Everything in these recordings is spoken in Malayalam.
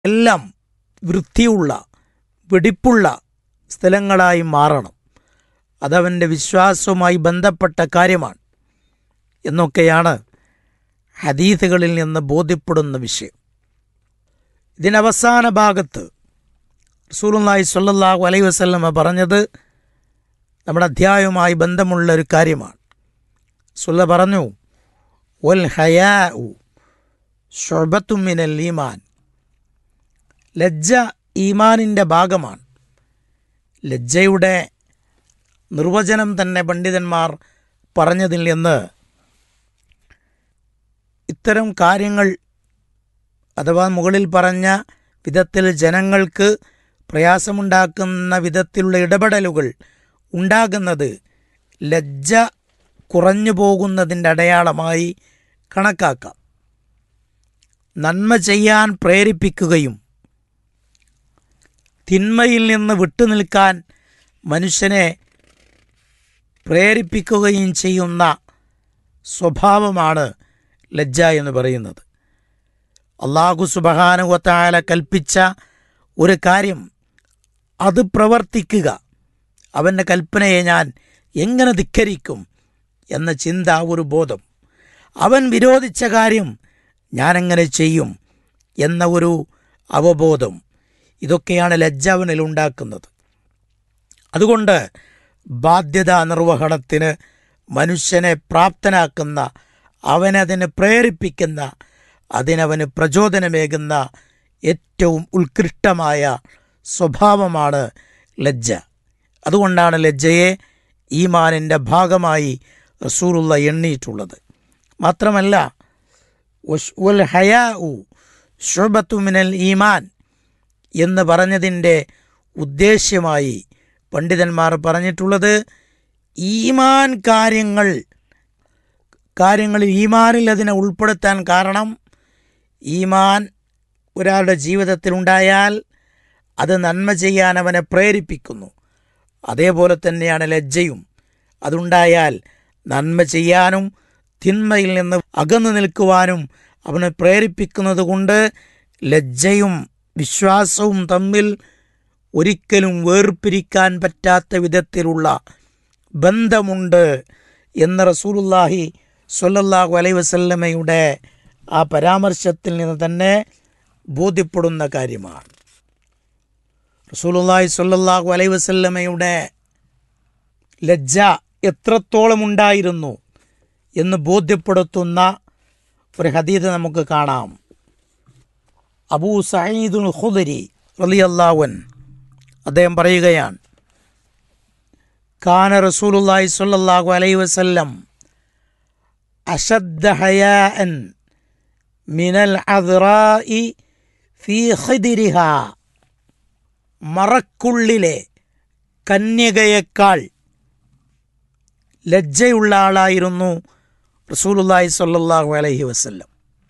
എല്ലാം വൃത്തിയുള്ള വെടിപ്പുള്ള സ്ഥലങ്ങളായി മാറണം അതവൻ്റെ വിശ്വാസവുമായി ബന്ധപ്പെട്ട കാര്യമാണ് എന്നൊക്കെയാണ് ഹദീസുകളിൽ നിന്ന് ബോധ്യപ്പെടുന്ന വിഷയം ഇതിനവസാന ഭാഗത്ത് റസൂലുള്ളാഹി സ്വല്ലല്ലാഹു അലൈഹി വസല്ലമ പറഞ്ഞത് നമ്മുടെ അധ്യായവുമായി ബന്ധമുള്ള ഒരു കാര്യമാണ് സുല്ല പറഞ്ഞു വൽ ഹയാ ഷൊബത്തുമിനൽ ഈമാൻ ലജ്ജ ഈമാനിൻ്റെ ഭാഗമാണ് ലജ്ജയുടെ നിർവചനം തന്നെ പണ്ഡിതന്മാർ പറഞ്ഞതിൽ നിന്ന് ഇത്തരം കാര്യങ്ങൾ അഥവാ മുകളിൽ പറഞ്ഞ വിധത്തിൽ ജനങ്ങൾക്ക് പ്രയാസമുണ്ടാക്കുന്ന വിധത്തിലുള്ള ഇടപെടലുകൾ ഉണ്ടാകുന്നത് ലജ്ജ കുറഞ്ഞു പോകുന്നതിൻ്റെ അടയാളമായി കണക്കാക്കാം നന്മ ചെയ്യാൻ പ്രേരിപ്പിക്കുകയും തിന്മയിൽ നിന്ന് വിട്ടുനിൽക്കാൻ മനുഷ്യനെ പ്രേരിപ്പിക്കുകയും ചെയ്യുന്ന സ്വഭാവമാണ് ലജ്ജ എന്ന് പറയുന്നത് അള്ളാഹു സുബഹാനുവത്തായ കൽപ്പിച്ച ഒരു കാര്യം അത് പ്രവർത്തിക്കുക അവൻ്റെ കൽപ്പനയെ ഞാൻ എങ്ങനെ ധിക്കരിക്കും എന്ന ചിന്ത ഒരു ബോധം അവൻ വിരോധിച്ച കാര്യം ഞാനെങ്ങനെ ചെയ്യും എന്ന ഒരു അവബോധം ഇതൊക്കെയാണ് ലജ്ജ അവനിൽ ഉണ്ടാക്കുന്നത് അതുകൊണ്ട് ബാധ്യതാ നിർവഹണത്തിന് മനുഷ്യനെ പ്രാപ്തനാക്കുന്ന അവനതിന് പ്രേരിപ്പിക്കുന്ന അതിനവന് പ്രചോദനമേകുന്ന ഏറ്റവും ഉത്കൃഷ്ടമായ സ്വഭാവമാണ് ലജ്ജ അതുകൊണ്ടാണ് ലജ്ജയെ ഈമാനിൻ്റെ ഭാഗമായി റസൂലുള്ള എണ്ണിയിട്ടുള്ളത് മാത്രമല്ല വൽ ഹയാ ഉ ഷുബത്തുമിനൽ ഈമാൻ എന്ന് പറഞ്ഞതിൻ്റെ ഉദ്ദേശ്യമായി പണ്ഡിതന്മാർ പറഞ്ഞിട്ടുള്ളത് ഈമാൻ കാര്യങ്ങൾ കാര്യങ്ങളിൽ ഈമാനിൽ അതിനെ ഉൾപ്പെടുത്താൻ കാരണം ഈമാൻ ഒരാളുടെ ജീവിതത്തിലുണ്ടായാൽ അത് നന്മ ചെയ്യാൻ അവനെ പ്രേരിപ്പിക്കുന്നു അതേപോലെ തന്നെയാണ് ലജ്ജയും അതുണ്ടായാൽ നന്മ ചെയ്യാനും തിന്മയിൽ നിന്ന് അകന്നു നിൽക്കുവാനും അവനെ പ്രേരിപ്പിക്കുന്നത് കൊണ്ട് ലജ്ജയും വിശ്വാസവും തമ്മിൽ ഒരിക്കലും വേർപിരിക്കാൻ പറ്റാത്ത വിധത്തിലുള്ള ബന്ധമുണ്ട് എന്ന് റസൂലുല്ലാഹി സ്വല്ലല്ലാഹു അലൈ വസല്ലമയുടെ ആ പരാമർശത്തിൽ നിന്ന് തന്നെ ബോധ്യപ്പെടുന്ന കാര്യമാണ് റസൂലുല്ലാഹി സ്വല്ലല്ലാഹു അലൈ വസല്ലമയുടെ ലജ്ജ എത്രത്തോളം ഉണ്ടായിരുന്നു എന്ന് ബോധ്യപ്പെടുത്തുന്ന ഒരു ഹദീത് നമുക്ക് കാണാം അബൂ സഈദുൽ ഖുദരി റളിയല്ലാഹുൻ അദ്ദേഹം പറയുകയാണ് കാന റസൂലുള്ളാഹി സ്വല്ലല്ലാഹു അലൈഹി വസല്ലം അഷദ്ദ ഹയാഅൻ മിനൽ അദ്റാഇ ഫീ ഖിദിരിഹ മറക്കുള്ളിലെ കന്യകയേക്കാൾ ലജ്ജയുള്ള ആളായിരുന്നു റസൂലുള്ളാഹി സ്വല്ലല്ലാഹു അലൈഹി വസല്ലം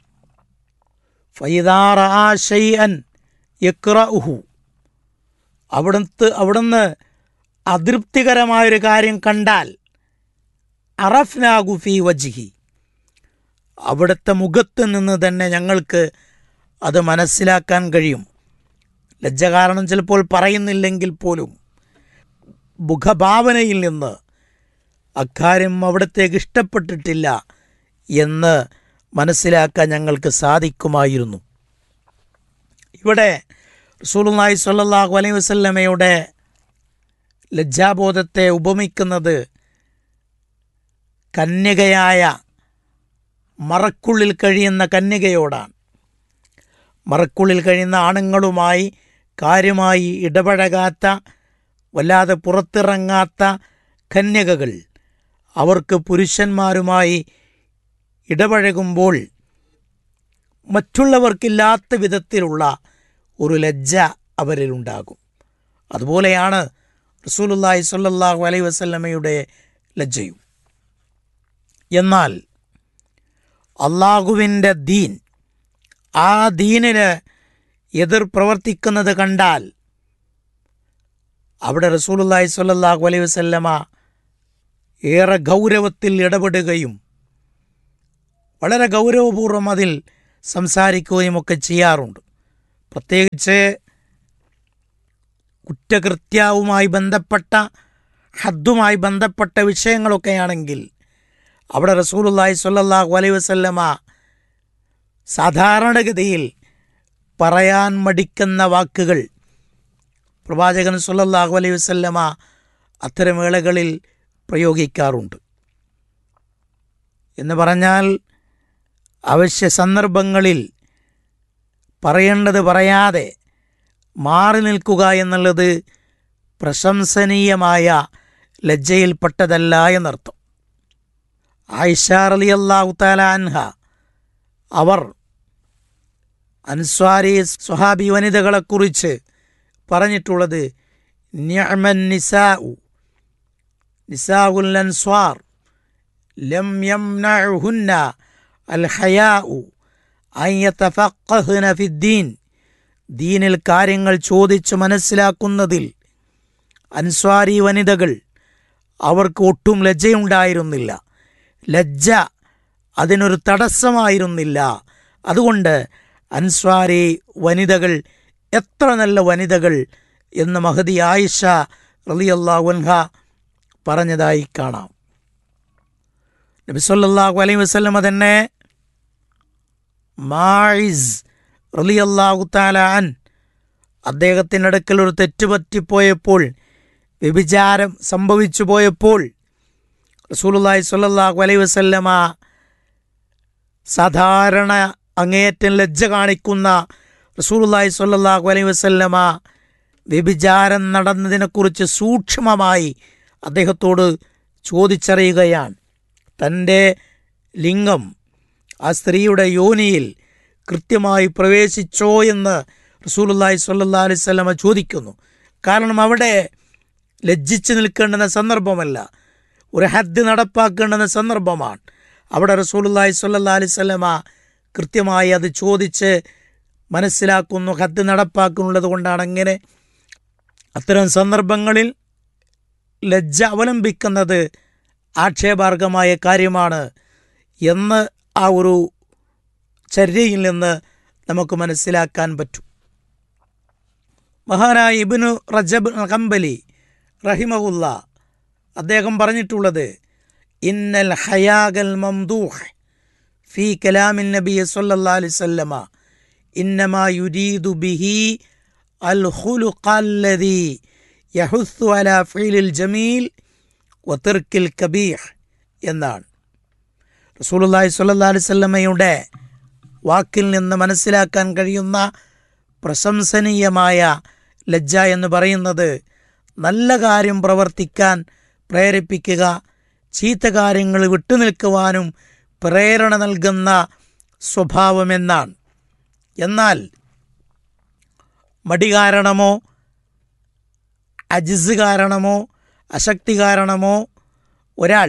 ഫൈദാറ ആ ഷൈഅൻ യക്റഉഹു അവിടുത്തെ അവിടുന്ന് അതൃപ്തികരമായൊരു കാര്യം കണ്ടാൽ അറഫ്നാഗു ഫി വജ്ഹി അവിടുത്തെ മുഖത്ത് നിന്ന് തന്നെ ഞങ്ങൾക്ക് അത് മനസ്സിലാക്കാൻ കഴിയും ലജ്ജ കാരണം ചിലപ്പോൾ പറയുന്നില്ലെങ്കിൽ പോലും മുഖഭാവനയിൽ നിന്ന് അക്കാര്യം അവിടത്തേക്ക് ഇഷ്ടപ്പെട്ടിട്ടില്ല എന്ന് മനസ്സിലാക്കാൻ ഞങ്ങൾക്ക് സാധിക്കുമായിരുന്നു ഇവിടെ റസൂലുള്ളാഹി സ്വല്ലല്ലാഹു അലൈഹി വസല്ലമയുടെ ലജ്ജാബോധത്തെ ഉപമിക്കുന്നത് കന്യകയായ മറക്കുള്ളിൽ കഴിയുന്ന കന്യകയോടാണ് മറക്കുള്ളിൽ കഴിയുന്ന ആണുങ്ങളുമായി കാര്യമായി ഇടപഴകാത്ത വല്ലാതെ പുറത്തിറങ്ങാത്ത കന്യകകൾ അവർക്ക് പുരുഷന്മാരുമായി ഇടപഴകുമ്പോൾ മറ്റുള്ളവർക്കില്ലാത്ത വിധത്തിലുള്ള ഒരു ലജ്ജ അവരിലുണ്ടാകും അതുപോലെയാണ് റസൂലുള്ളാഹി സ്വല്ലല്ലാഹു അലൈഹി വസല്ലമയുടെ ലജ്ജയും എന്നാൽ അള്ളാഹുവിൻ്റെ ദീൻ ആ ദീനിന് എതിർ പ്രവർത്തിക്കുന്നത് കണ്ടാൽ അവിടെ റസൂലുള്ളാഹി സ്വല്ലല്ലാഹു അലൈഹി വസല്ലമ ഏറെ ഗൗരവത്തിൽ ഇടപെടുകയും വളരെ ഗൗരവപൂർവ്വം അതിൽ സംസാരിക്കുകയും ഒക്കെ ചെയ്യാറുണ്ട് പ്രത്യേകിച്ച് കുറ്റകൃത്യവുമായി ബന്ധപ്പെട്ട ഹദ്ദുമായി ബന്ധപ്പെട്ട വിഷയങ്ങളൊക്കെയാണെങ്കിൽ അവിടെ റസൂലുള്ളാഹി സ്വല്ലല്ലാഹു അലൈഹി വസല്ലമ സാധാരണഗതിയിൽ പറയാൻ മടിക്കുന്ന വാക്കുകൾ പ്രവാചകൻ സ്വല്ലല്ലാഹു അലൈഹി വസല്ലമ അത്തരം വേളകളിൽ പ്രയോഗിക്കാറുണ്ട് എന്ന് പറഞ്ഞാൽ അവശ്യ സന്ദർഭങ്ങളിൽ പറയേണ്ടത് പറയാതെ മാറി നിൽക്കുക എന്നുള്ളത് പ്രശംസനീയമായ ലജ്ജയിൽപ്പെട്ടതല്ല എന്നർത്ഥം ആയിഷ അലി അള്ളാഹു താല അൻഹ അവർ അൻസ്വാരി സ്വഹാബി വനിതകളെക്കുറിച്ച് പറഞ്ഞിട്ടുള്ളത് നിഅമൻ നിസാഉ നിസാഉൽ അൻസ്വാർ ലം യംനഉഹുന്ന അൽ ഹയാഉ അൻ യതഫഖഹ്ന ഫിദ്ദീൻ ദീനിൽ കാര്യങ്ങൾ ചോദിച്ച് മനസ്സിലാക്കുന്നതിൽ അൻസ്വാരി വനിതകൾ അവർക്ക് ഒട്ടും ലജ്ജയുണ്ടായിരുന്നില്ല ലജ്ജ അതിനൊരു തടസ്സമായിരുന്നില്ല അതുകൊണ്ട് അൻസ്വാരി വനിതകൾ എത്ര നല്ല വനിതകൾ എന്ന് മഹദി ആയിഷ റളിയല്ലാഹു അൻഹ പറഞ്ഞതായി കാണാം നബി സല്ലല്ലാഹു അലൈഹി വസല്ലമ തന്നെ മായിസ് റളിയല്ലാഹു തആല അൻ അദ്ദേഹത്തിൻ്റെ അടുക്കൽ ഒരു തെറ്റ് പറ്റിപ്പോയപ്പോൾ വ്യഭിചാരം സംഭവിച്ചു പോയപ്പോൾ റസൂലുള്ളാഹി സ്വല്ലല്ലാഹു അലൈഹി വസല്ലമ സാധാരണ അങ്ങേയറ്റം ലജ്ജ കാണിക്കുന്ന റസൂലുള്ളാഹി സ്വല്ലല്ലാഹു അലൈഹി വസല്ലമ വ്യഭിചാരം നടന്നതിനെക്കുറിച്ച് സൂക്ഷ്മമായി അദ്ദേഹത്തോട് ചോദിച്ചറിയുകയാണ് തൻ്റെ ലിംഗം ആ സ്ത്രീയുടെ യോനിയിൽ കൃത്യമായി പ്രവേശിച്ചോ എന്ന് റസൂലുള്ളാഹി സ്വല്ലല്ലാഹു അലൈഹി വസല്ലമ ചോദിക്കുന്നു കാരണം അവിടെ ലജ്ജിച്ച് നിൽക്കേണ്ടുന്ന സന്ദർഭമല്ല ഒരു ഹദ് നടപ്പാക്കേണ്ടുന്ന സന്ദർഭമാണ് അവിടെ റസൂലുള്ളാഹി സ്വല്ലല്ലാഹു അലൈഹി വസല്ലമ കൃത്യമായി അത് ചോദിച്ച് മനസ്സിലാക്കുന്നു ഹദ് നടപ്പാക്കുന്നുള്ളത് കൊണ്ടാണ് അങ്ങനെ അത്തരം സന്ദർഭങ്ങളിൽ ലജ്ജ അവലംബിക്കുന്നത് ആക്ഷേപാർഹമായ കാര്യമാണ് എന്ന് ആ ഒരു ചര്യയിൽ നിന്ന് നമുക്ക് മനസ്സിലാക്കാൻ പറ്റും മഹാനായ ഇബിനു റജബ് കമ്പലി റഹിമഹുല്ല അദ്ദേഹം പറഞ്ഞിട്ടുള്ളത് ഇന്നൽ ഹയാഗൽ മംദൂഹ് ഫി കലാമിൻ നബി സല്ലല്ലാഹു അലൈഹി വസല്ലമ ഇന്നമാ യുരീദു ബിഹി അൽ ഖുലുഖല്ലദി യഹുസ്സു അലാ ഫീലിൽ ജമീൽ വതിർക്കിൽ കബീഹ് എന്നാണ് റസൂലുള്ളാഹി സ്വല്ലല്ലാഹു അലൈഹി വസല്ലമയുടെ വാക്കിൽ നിന്ന് മനസ്സിലാക്കാൻ കഴിയുന്ന പ്രശംസനീയമായ ലജ്ജ എന്ന് പറയുന്നത് നല്ല കാര്യം പ്രവർത്തിക്കാൻ പ്രേരിപ്പിക്കുക ചീത്ത കാര്യങ്ങൾ വിട്ടുനിൽക്കുവാനും പ്രേരണ നൽകുന്ന സ്വഭാവമെന്നാണ് എന്നാൽ മടി കാരണമോ അജിസ് കാരണമോ അശക്തി കാരണമോ ഒരാൾ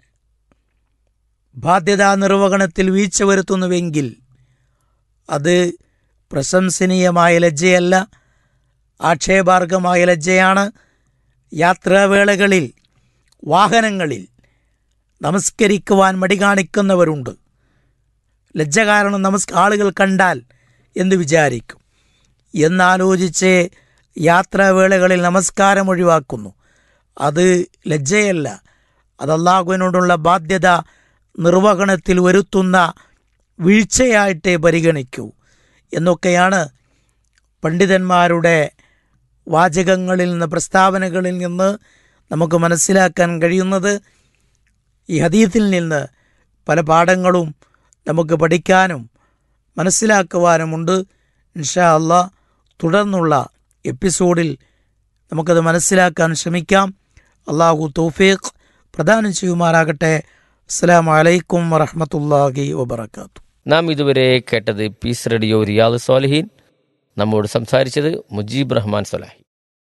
ബാധ്യതാ നിർവഹണത്തിൽ വീഴ്ച വരുത്തുന്നുവെങ്കിൽ അത് പ്രശംസനീയമായ ലജ്ജയല്ല ആക്ഷേപാർഹമായ ലജ്ജയാണ് യാത്രാവേളകളിൽ വാഹനങ്ങളിൽ നമസ്കരിക്കുവാൻ മടി കാണിക്കുന്നവരുണ്ട് ലജ്ജ കാരണം നമസ് ആളുകൾ കണ്ടാൽ എന്ന് വിചാരിക്കും എന്നാലോചിച്ച് യാത്രാവേളകളിൽ നമസ്കാരം ഒഴിവാക്കുന്നു അത് ലജ്ജയല്ല അത് അള്ളാഹുവിനോടുള്ള ബാധ്യത നിർവഹണത്തിൽ വരുത്തുന്ന വീഴ്ചയായിട്ടേ പരിഗണിക്കൂ എന്നൊക്കെയാണ് പണ്ഡിതന്മാരുടെ വാചകങ്ങളിൽ നിന്ന് പ്രസ്താവനകളിൽ നിന്ന് നമുക്ക് മനസ്സിലാക്കാൻ കഴിയുന്നത് ഈ ഹദീത്തിൽ നിന്ന് പല പാഠങ്ങളും നമുക്ക് പഠിക്കാനും മനസ്സിലാക്കുവാനുമുണ്ട് ഇൻഷാ അള്ളാ തുടർന്നുള്ള എപ്പിസോഡിൽ നമുക്കത് മനസ്സിലാക്കാൻ ശ്രമിക്കാം അള്ളാഹു തൗഫീഖ് പ്രദാനം ചെയ്യുമാറാകട്ടെ അസ്സാം വലൈക്കും വറഹമത്തല്ലാഹി വബർക്കാത്തു നാം ഇതുവരെ കേട്ടത് പീസ് റേഡിയോ റിയാദ് സ്വാലിഹീൻ നമ്മോട് സംസാരിച്ചത് മുജീബ് റഹ്മാൻ സൊലാഹി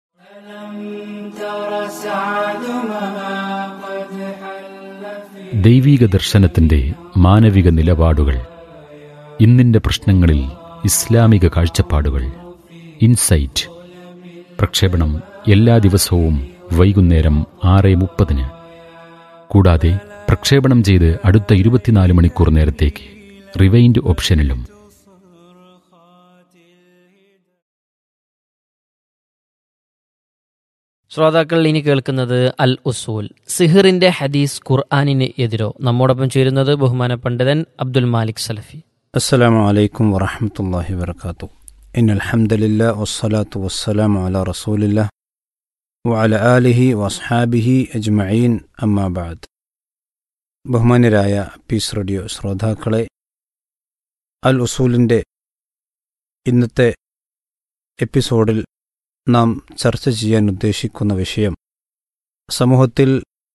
ദൈവീക ദർശനത്തിന്റെ മാനവിക നിലപാടുകൾ ഇന്നിന്റെ പ്രശ്നങ്ങളിൽ ഇസ്ലാമിക കാഴ്ചപ്പാടുകൾ ഇൻസൈറ്റ് പ്രക്ഷേപണം എല്ലാ ദിവസവും വൈകുന്നേരം ആറ് മുപ്പതിന് കൂടാതെ പ്രക്ഷേപണം ചെയ്ത് അടുത്ത ഇരുപത്തിനാല് മണിക്കൂർ നേരത്തേക്ക് റിവൈൻഡ് ഓപ്ഷനിലും ശ്രോതാക്കൾ ഇനി കേൾക്കുന്നത് അൽ ഉസൂൽ സിഹിറിന്റെ ഹദീസ് ഖുർആാനിന് എതിരോ നമ്മോടൊപ്പം ചേരുന്നത് ബഹുമാന പണ്ഡിതൻ അബ്ദുൽ മാലിക് സലഫി السلام عليكم ورحمة الله وبركاته إن الحمد لله والصلاة والسلام على رسول الله وعلى آله وأصحابه أجمعين أما بعد ബഹുമാന്യരായ പീസ് റേഡിയോ ശ്രോതാക്കളെ അൽ ഉസൂലിൻ്റെ ഇന്നത്തെ എപ്പിസോഡിൽ നാം ചർച്ച ചെയ്യാൻ ഉദ്ദേശിക്കുന്ന വിഷയം സമൂഹത്തിൽ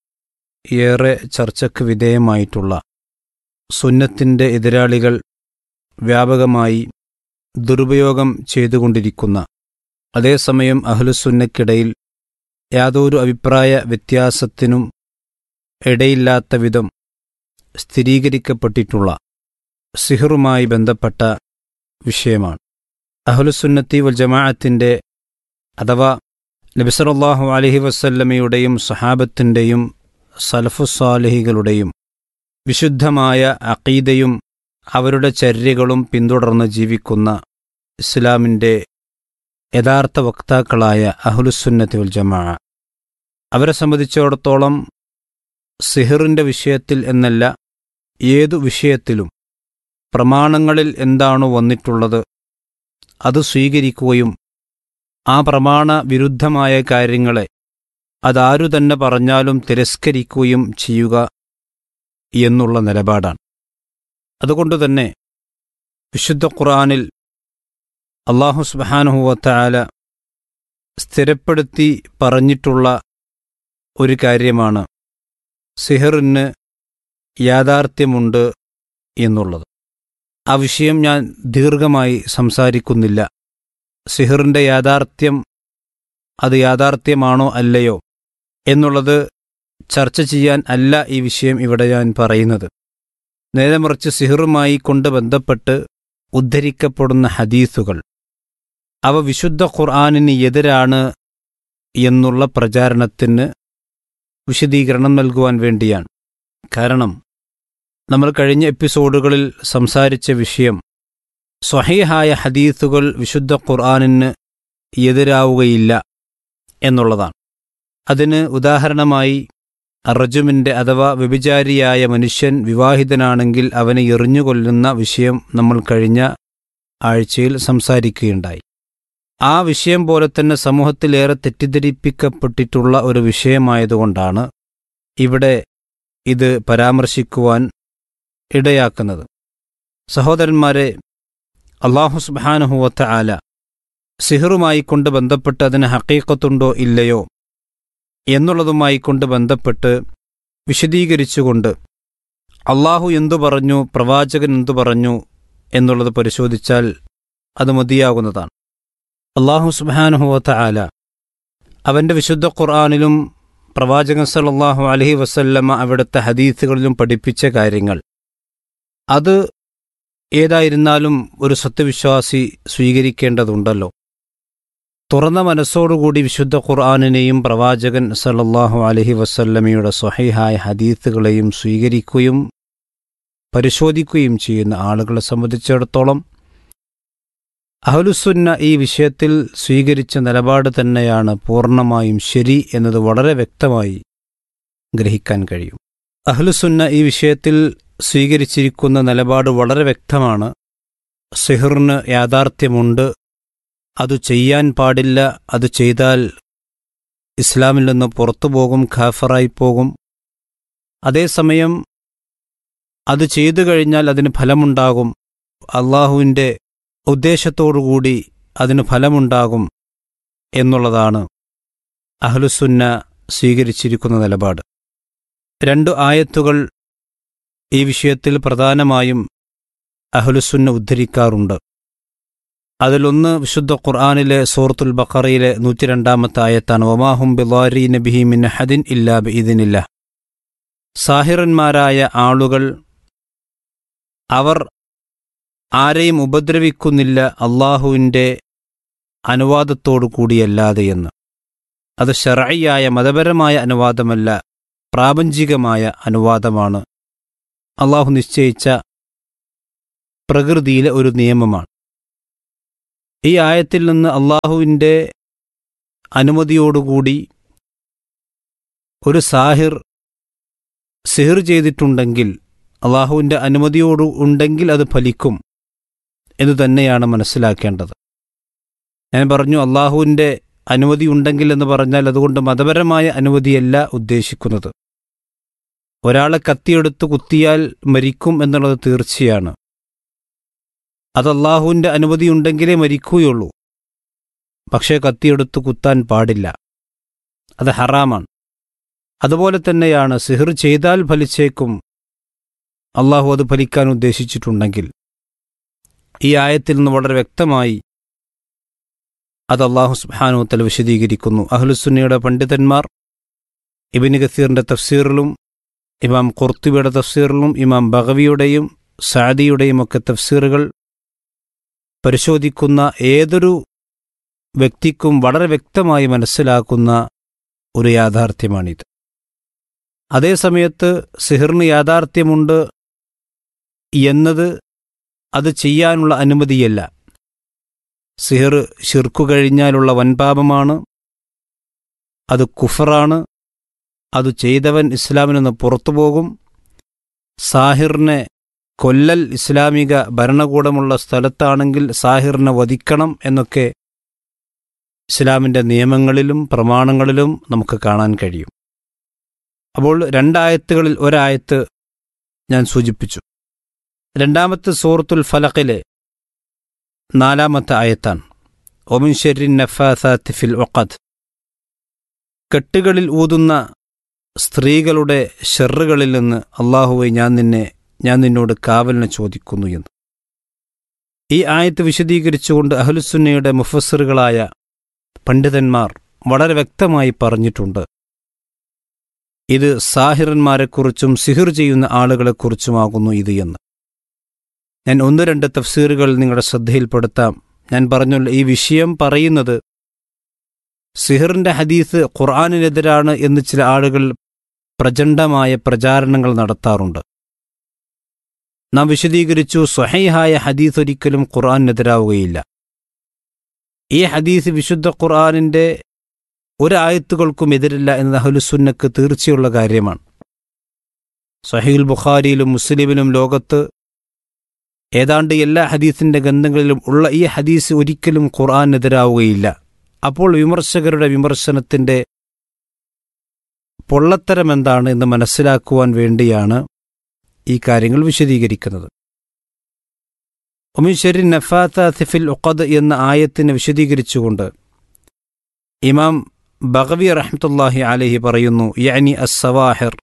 ഏറെ ചർച്ചയ്ക്ക് വിധേയമായിട്ടുള്ള സുന്നത്തിൻ്റെ എതിരാളികൾ വ്യാപകമായി ദുരുപയോഗം ചെയ്തുകൊണ്ടിരിക്കുന്ന അതേസമയം അഹ്ലുസുന്നക്കിടയിൽ യാതൊരു അഭിപ്രായ വ്യത്യാസത്തിനും ഇടയില്ലാത്ത വിധം സ്ഥിരീകരിക്കപ്പെട്ടിട്ടുള്ള സിഹറുമായി ബന്ധപ്പെട്ട വിഷയമാണ് അഹ്ലുസുന്നത്തി വൽ ജമാഅത്തിൻ്റെ അഥവാ നബിസറല്ലാഹു അലഹി വസല്ലമയുടെയും സഹാബത്തിൻ്റെയും സലഫുസാലിഹികളുടെയും വിശുദ്ധമായ അഖീദയും അവരുടെ ചര്യകളും പിന്തുടർന്ന് ജീവിക്കുന്ന ഇസ്ലാമിൻ്റെ യഥാർത്ഥ വക്താക്കളായ അഹ്ലുസുന്നത്തി ഉൽ ജമാ അവരെ സംബന്ധിച്ചിടത്തോളം സിഹിറിൻ്റെ വിഷയത്തിൽ എന്നല്ല ഏതു വിഷയത്തിലും പ്രമാണങ്ങളിൽ എന്താണോ വന്നിട്ടുള്ളത് അത് സ്വീകരിക്കുകയും ആ പ്രമാണ വിരുദ്ധമായ കാര്യങ്ങളെ അതാരു തന്നെ പറഞ്ഞാലും തിരസ്കരിക്കുകയും ചെയ്യുക എന്നുള്ള നിലപാടാണ് അതുകൊണ്ട് തന്നെ വിശുദ്ധ ഖുർആനിൽ അള്ളാഹു സുബാനുഹുവത്തായാല സ്ഥിരപ്പെടുത്തി പറഞ്ഞിട്ടുള്ള ഒരു കാര്യമാണ് സിഹറിന് യാഥാർത്ഥ്യമുണ്ട് എന്നുള്ളത് ആ വിഷയം ഞാൻ ദീർഘമായി സംസാരിക്കുന്നില്ല സിഹറിൻ്റെ യാഥാർത്ഥ്യം അത് യാഥാർത്ഥ്യമാണോ അല്ലയോ എന്നുള്ളത് ചർച്ച ചെയ്യാൻ അല്ല ഈ വിഷയം ഇവിടെ ഞാൻ പറയുന്നത് നേരെ മറിച്ച് സിഹറുമായി കൊണ്ട് ബന്ധപ്പെട്ട് ഉദ്ധരിക്കപ്പെടുന്ന ഹദീസുകൾ അവ വിശുദ്ധ ഖുർആാനിന് എതിരാണ് എന്നുള്ള പ്രചാരണത്തിന് വിശദീകരണം നൽകുവാൻ വേണ്ടിയാണ് കാരണം നമ്മൾ കഴിഞ്ഞ എപ്പിസോഡുകളിൽ സംസാരിച്ച വിഷയം സ്വഹീഹായ ഹദീസുകൾ വിശുദ്ധ ഖുർആാനിന് എതിരാവുകയില്ല എന്നുള്ളതാണ് അതിന് ഉദാഹരണമായി റജുമിൻ്റെ അഥവാ വ്യഭിചാരിയായ മനുഷ്യൻ വിവാഹിതനാണെങ്കിൽ അവനെ എറിഞ്ഞുകൊല്ലുന്ന വിഷയം നമ്മൾ കഴിഞ്ഞ ആഴ്ചയിൽ സംസാരിക്കുകയുണ്ടായി ആ വിഷയം പോലെ തന്നെ സമൂഹത്തിലേറെ തെറ്റിദ്ധരിപ്പിക്കപ്പെട്ടിട്ടുള്ള ഒരു വിഷയമായതുകൊണ്ടാണ് ഇവിടെ ഇത് പരാമർശിക്കുവാൻ ഇടയാക്കുന്നത് സഹോദരന്മാരെ അള്ളാഹു സുബാനുഹുവത്ത ആല സിഹറുമായി കൊണ്ട് ബന്ധപ്പെട്ട് അതിന് ഹക്കീക്കത്തുണ്ടോ ഇല്ലയോ എന്നുള്ളതുമായി കൊണ്ട് ബന്ധപ്പെട്ട് വിശദീകരിച്ചുകൊണ്ട് അള്ളാഹു എന്തു പറഞ്ഞു പ്രവാചകൻ എന്തു പറഞ്ഞു എന്നുള്ളത് പരിശോധിച്ചാൽ അത് മതിയാകുന്നതാണ് അള്ളാഹു സുബാനുഹുവത്ത ആല അവൻ്റെ വിശുദ്ധ ഖുർആാനിലും പ്രവാചകൻ സല്ലാഹു അലഹി വസല്ലമ്മ അവിടുത്തെ ഹദീസുകളിലും പഠിപ്പിച്ച കാര്യങ്ങൾ അത് ഏതായിരുന്നാലും ഒരു സത്യവിശ്വാസി സ്വീകരിക്കേണ്ടതുണ്ടല്ലോ തുറന്ന മനസ്സോടുകൂടി വിശുദ്ധ ഖുർആാനിനെയും പ്രവാചകൻ സല്ലല്ലാഹു അലഹി വസല്ലമയുടെ സ്വഹൈഹായ ഹദീത്തുകളെയും സ്വീകരിക്കുകയും പരിശോധിക്കുകയും ചെയ്യുന്ന ആളുകളെ സംബന്ധിച്ചിടത്തോളം അഹലുസുന്ന ഈ വിഷയത്തിൽ സ്വീകരിച്ച നിലപാട് തന്നെയാണ് പൂർണ്ണമായും ശരി എന്നത് വളരെ വ്യക്തമായി ഗ്രഹിക്കാൻ കഴിയും അഹ്ലുസുന്ന ഈ വിഷയത്തിൽ സ്വീകരിച്ചിരിക്കുന്ന നിലപാട് വളരെ വ്യക്തമാണ് സിഹറിന് യാഥാർത്ഥ്യമുണ്ട് അത് ചെയ്യാൻ പാടില്ല അത് ചെയ്താൽ ഇസ്ലാമിൽ നിന്ന് പുറത്തു പോകും ഖാഫറായി പോകും അതേസമയം അത് ചെയ്തു കഴിഞ്ഞാൽ അതിന് ഫലമുണ്ടാകും അള്ളാഹുവിൻ്റെ ഉദ്ദേശത്തോടുകൂടി അതിന് ഫലമുണ്ടാകും എന്നുള്ളതാണ് അഹ്ലുസുന്ന സ്വീകരിച്ചിരിക്കുന്ന നിലപാട് രണ്ടു ആയത്തുകൾ ഈ വിഷയത്തിൽ പ്രധാനമായും അഹ്ലുസുന്ന ഉദ്ധരിക്കാറുണ്ട് അതിലൊന്ന് വിശുദ്ധ ഖുർആാനിലെ സൂറത്തുൽ ബഖറയിലെ നൂറ്റിരണ്ടാമത്തെ ആയത്താണ് ഒമാഹും ബിലാരി നബിഹി മിൻ ഹദിൻ ഇല്ലാ ഇതിനില്ല സാഹിറന്മാരായ ആളുകൾ അവർ ആരെയും ഉപദ്രവിക്കുന്നില്ല അള്ളാഹുവിൻ്റെ അനുവാദത്തോടു കൂടിയല്ലാതെ എന്ന് അത് ഷറയായ മതപരമായ അനുവാദമല്ല പ്രാപഞ്ചികമായ അനുവാദമാണ് അള്ളാഹു നിശ്ചയിച്ച പ്രകൃതിയിലെ ഒരു നിയമമാണ് ഈ ആയത്തിൽ നിന്ന് അള്ളാഹുവിൻ്റെ അനുമതിയോടുകൂടി ഒരു സാഹിർ സിഹിർ ചെയ്തിട്ടുണ്ടെങ്കിൽ അള്ളാഹുവിൻ്റെ അനുമതിയോട് ഉണ്ടെങ്കിൽ അത് ഫലിക്കും എന്ന് തന്നെയാണ് മനസ്സിലാക്കേണ്ടത് ഞാൻ പറഞ്ഞു അള്ളാഹുവിൻ്റെ അനുമതി ഉണ്ടെങ്കിൽ എന്ന് പറഞ്ഞാൽ അതുകൊണ്ട് മതപരമായ അനുമതിയല്ല ഉദ്ദേശിക്കുന്നത് ഒരാളെ കത്തിയെടുത്ത് കുത്തിയാൽ മരിക്കും എന്നുള്ളത് തീർച്ചയാണ് അത് അള്ളാഹുവിൻ്റെ അനുമതി ഉണ്ടെങ്കിലേ മരിക്കുകയുള്ളൂ പക്ഷേ കത്തിയെടുത്ത് കുത്താൻ പാടില്ല അത് ഹറാമാണ് അതുപോലെ തന്നെയാണ് സിഹിർ ചെയ്താൽ ഫലിച്ചേക്കും അള്ളാഹു അത് ഫലിക്കാൻ ഉദ്ദേശിച്ചിട്ടുണ്ടെങ്കിൽ ഈ ആയത്തിൽ നിന്ന് വളരെ വ്യക്തമായി അത് അള്ളാഹു സുബാനുത്തൽ വിശദീകരിക്കുന്നു അഹ്ലുസുന്നയുടെ പണ്ഡിതന്മാർ ഇബിന് ഗസീറിൻ്റെ തഫ്സീറിലും ഇമാം ഖുർത്തുബിയുടെ തഫ്സീറിലും ഇമാം ബഗവിയുടെയും സാദിയുടെയും ഒക്കെ തഫ്സീറുകൾ പരിശോധിക്കുന്ന ഏതൊരു വ്യക്തിക്കും വളരെ വ്യക്തമായി മനസ്സിലാക്കുന്ന ഒരു യാഥാർത്ഥ്യമാണിത് അതേസമയത്ത് സിഹിറിന് യാഥാർത്ഥ്യമുണ്ട് എന്നത് അത് ചെയ്യാനുള്ള അനുമതിയല്ല സിഹിർ ഷിർക്കു കഴിഞ്ഞാലുള്ള വൻപാപമാണ് അത് കുഫറാണ് അത് ചെയ്തവൻ ഇസ്ലാമിൽ നിന്ന് പുറത്തു പോകും സാഹിറിനെ കൊല്ലൽ ഇസ്ലാമിക ഭരണകൂടമുള്ള സ്ഥലത്താണെങ്കിൽ സാഹിറിനെ വധിക്കണം എന്നൊക്കെ ഇസ്ലാമിൻ്റെ നിയമങ്ങളിലും പ്രമാണങ്ങളിലും നമുക്ക് കാണാൻ കഴിയും അപ്പോൾ രണ്ടായത്തുകളിൽ ഒരായത്ത് ഞാൻ സൂചിപ്പിച്ചു രണ്ടാമത്തെ സൂറത്തുൽ ഫലഖിലെ നാലാമത്തെ ആയത്താണ് ഒമിൻ ഷെരിൻ നഫാസാത്ത് ഫിൽ ഒഖദ് കെട്ടുകളിൽ ഊതുന്ന സ്ത്രീകളുടെ ഷെറുകളിൽ നിന്ന് അള്ളാഹുവെ ഞാൻ നിന്നെ ഞാൻ നിന്നോട് കാവലിനെ ചോദിക്കുന്നു എന്ന് ഈ ആയത്ത് വിശദീകരിച്ചുകൊണ്ട് അഹ്ലുസുന്നയുടെ മുഫസ്സിറുകളായ പണ്ഡിതന്മാർ വളരെ വ്യക്തമായി പറഞ്ഞിട്ടുണ്ട് ഇത് സാഹിറന്മാരെക്കുറിച്ചും സിഹിർ ചെയ്യുന്ന ആളുകളെക്കുറിച്ചുമാകുന്നു ഇത് എന്ന് ഞാൻ ഒന്ന് രണ്ട് തഫ്സീറുകൾ നിങ്ങളുടെ ശ്രദ്ധയിൽപ്പെടുത്താം ഞാൻ പറഞ്ഞുള്ള ഈ വിഷയം പറയുന്നത് സിഹിറിന്റെ ഹദീസ് ഖുർആാനിനെതിരാണ് എന്ന് ചില ആളുകൾ പ്രചണ്ഡമായ പ്രചാരണങ്ങൾ നടത്താറുണ്ട് നാം വിശദീകരിച്ചു സ്വഹൈഹായ ഹദീസ് ഒരിക്കലും ഖുർആാനിനെതിരാവുകയില്ല ഈ ഹദീസ് വിശുദ്ധ ഖുർആാനിൻ്റെ ഒരായത്തുകൾക്കും എതിരില്ല എന്നത് അഹ്ലുസുന്നക്ക് തീർച്ചയുള്ള കാര്യമാണ് സഹീൽ ബുഖാരിയിലും മുസ്ലിമിലും ലോകത്ത് ഏതാണ്ട് എല്ലാ ഹദീസിന്റെ ഗന്ധങ്ങളിലും ഉള്ള ഈ ഹദീസ് ഒരിക്കലും ഖുർആാനെതിരാവുകയില്ല അപ്പോൾ വിമർശകരുടെ വിമർശനത്തിന്റെ പൊള്ളത്തരം എന്താണ് എന്ന് മനസ്സിലാക്കുവാൻ വേണ്ടിയാണ് ഈ കാര്യങ്ങൾ വിശദീകരിക്കുന്നത് ഒമിഷരി നഫാത്ത സിഫിൽ ഉഖദ് എന്ന ആയത്തിനെ വിശദീകരിച്ചുകൊണ്ട് ഇമാം ബഗവി റഹ്മത്തുല്ലാഹി അലഹി പറയുന്നു യാനി അസ്സവാഹിർ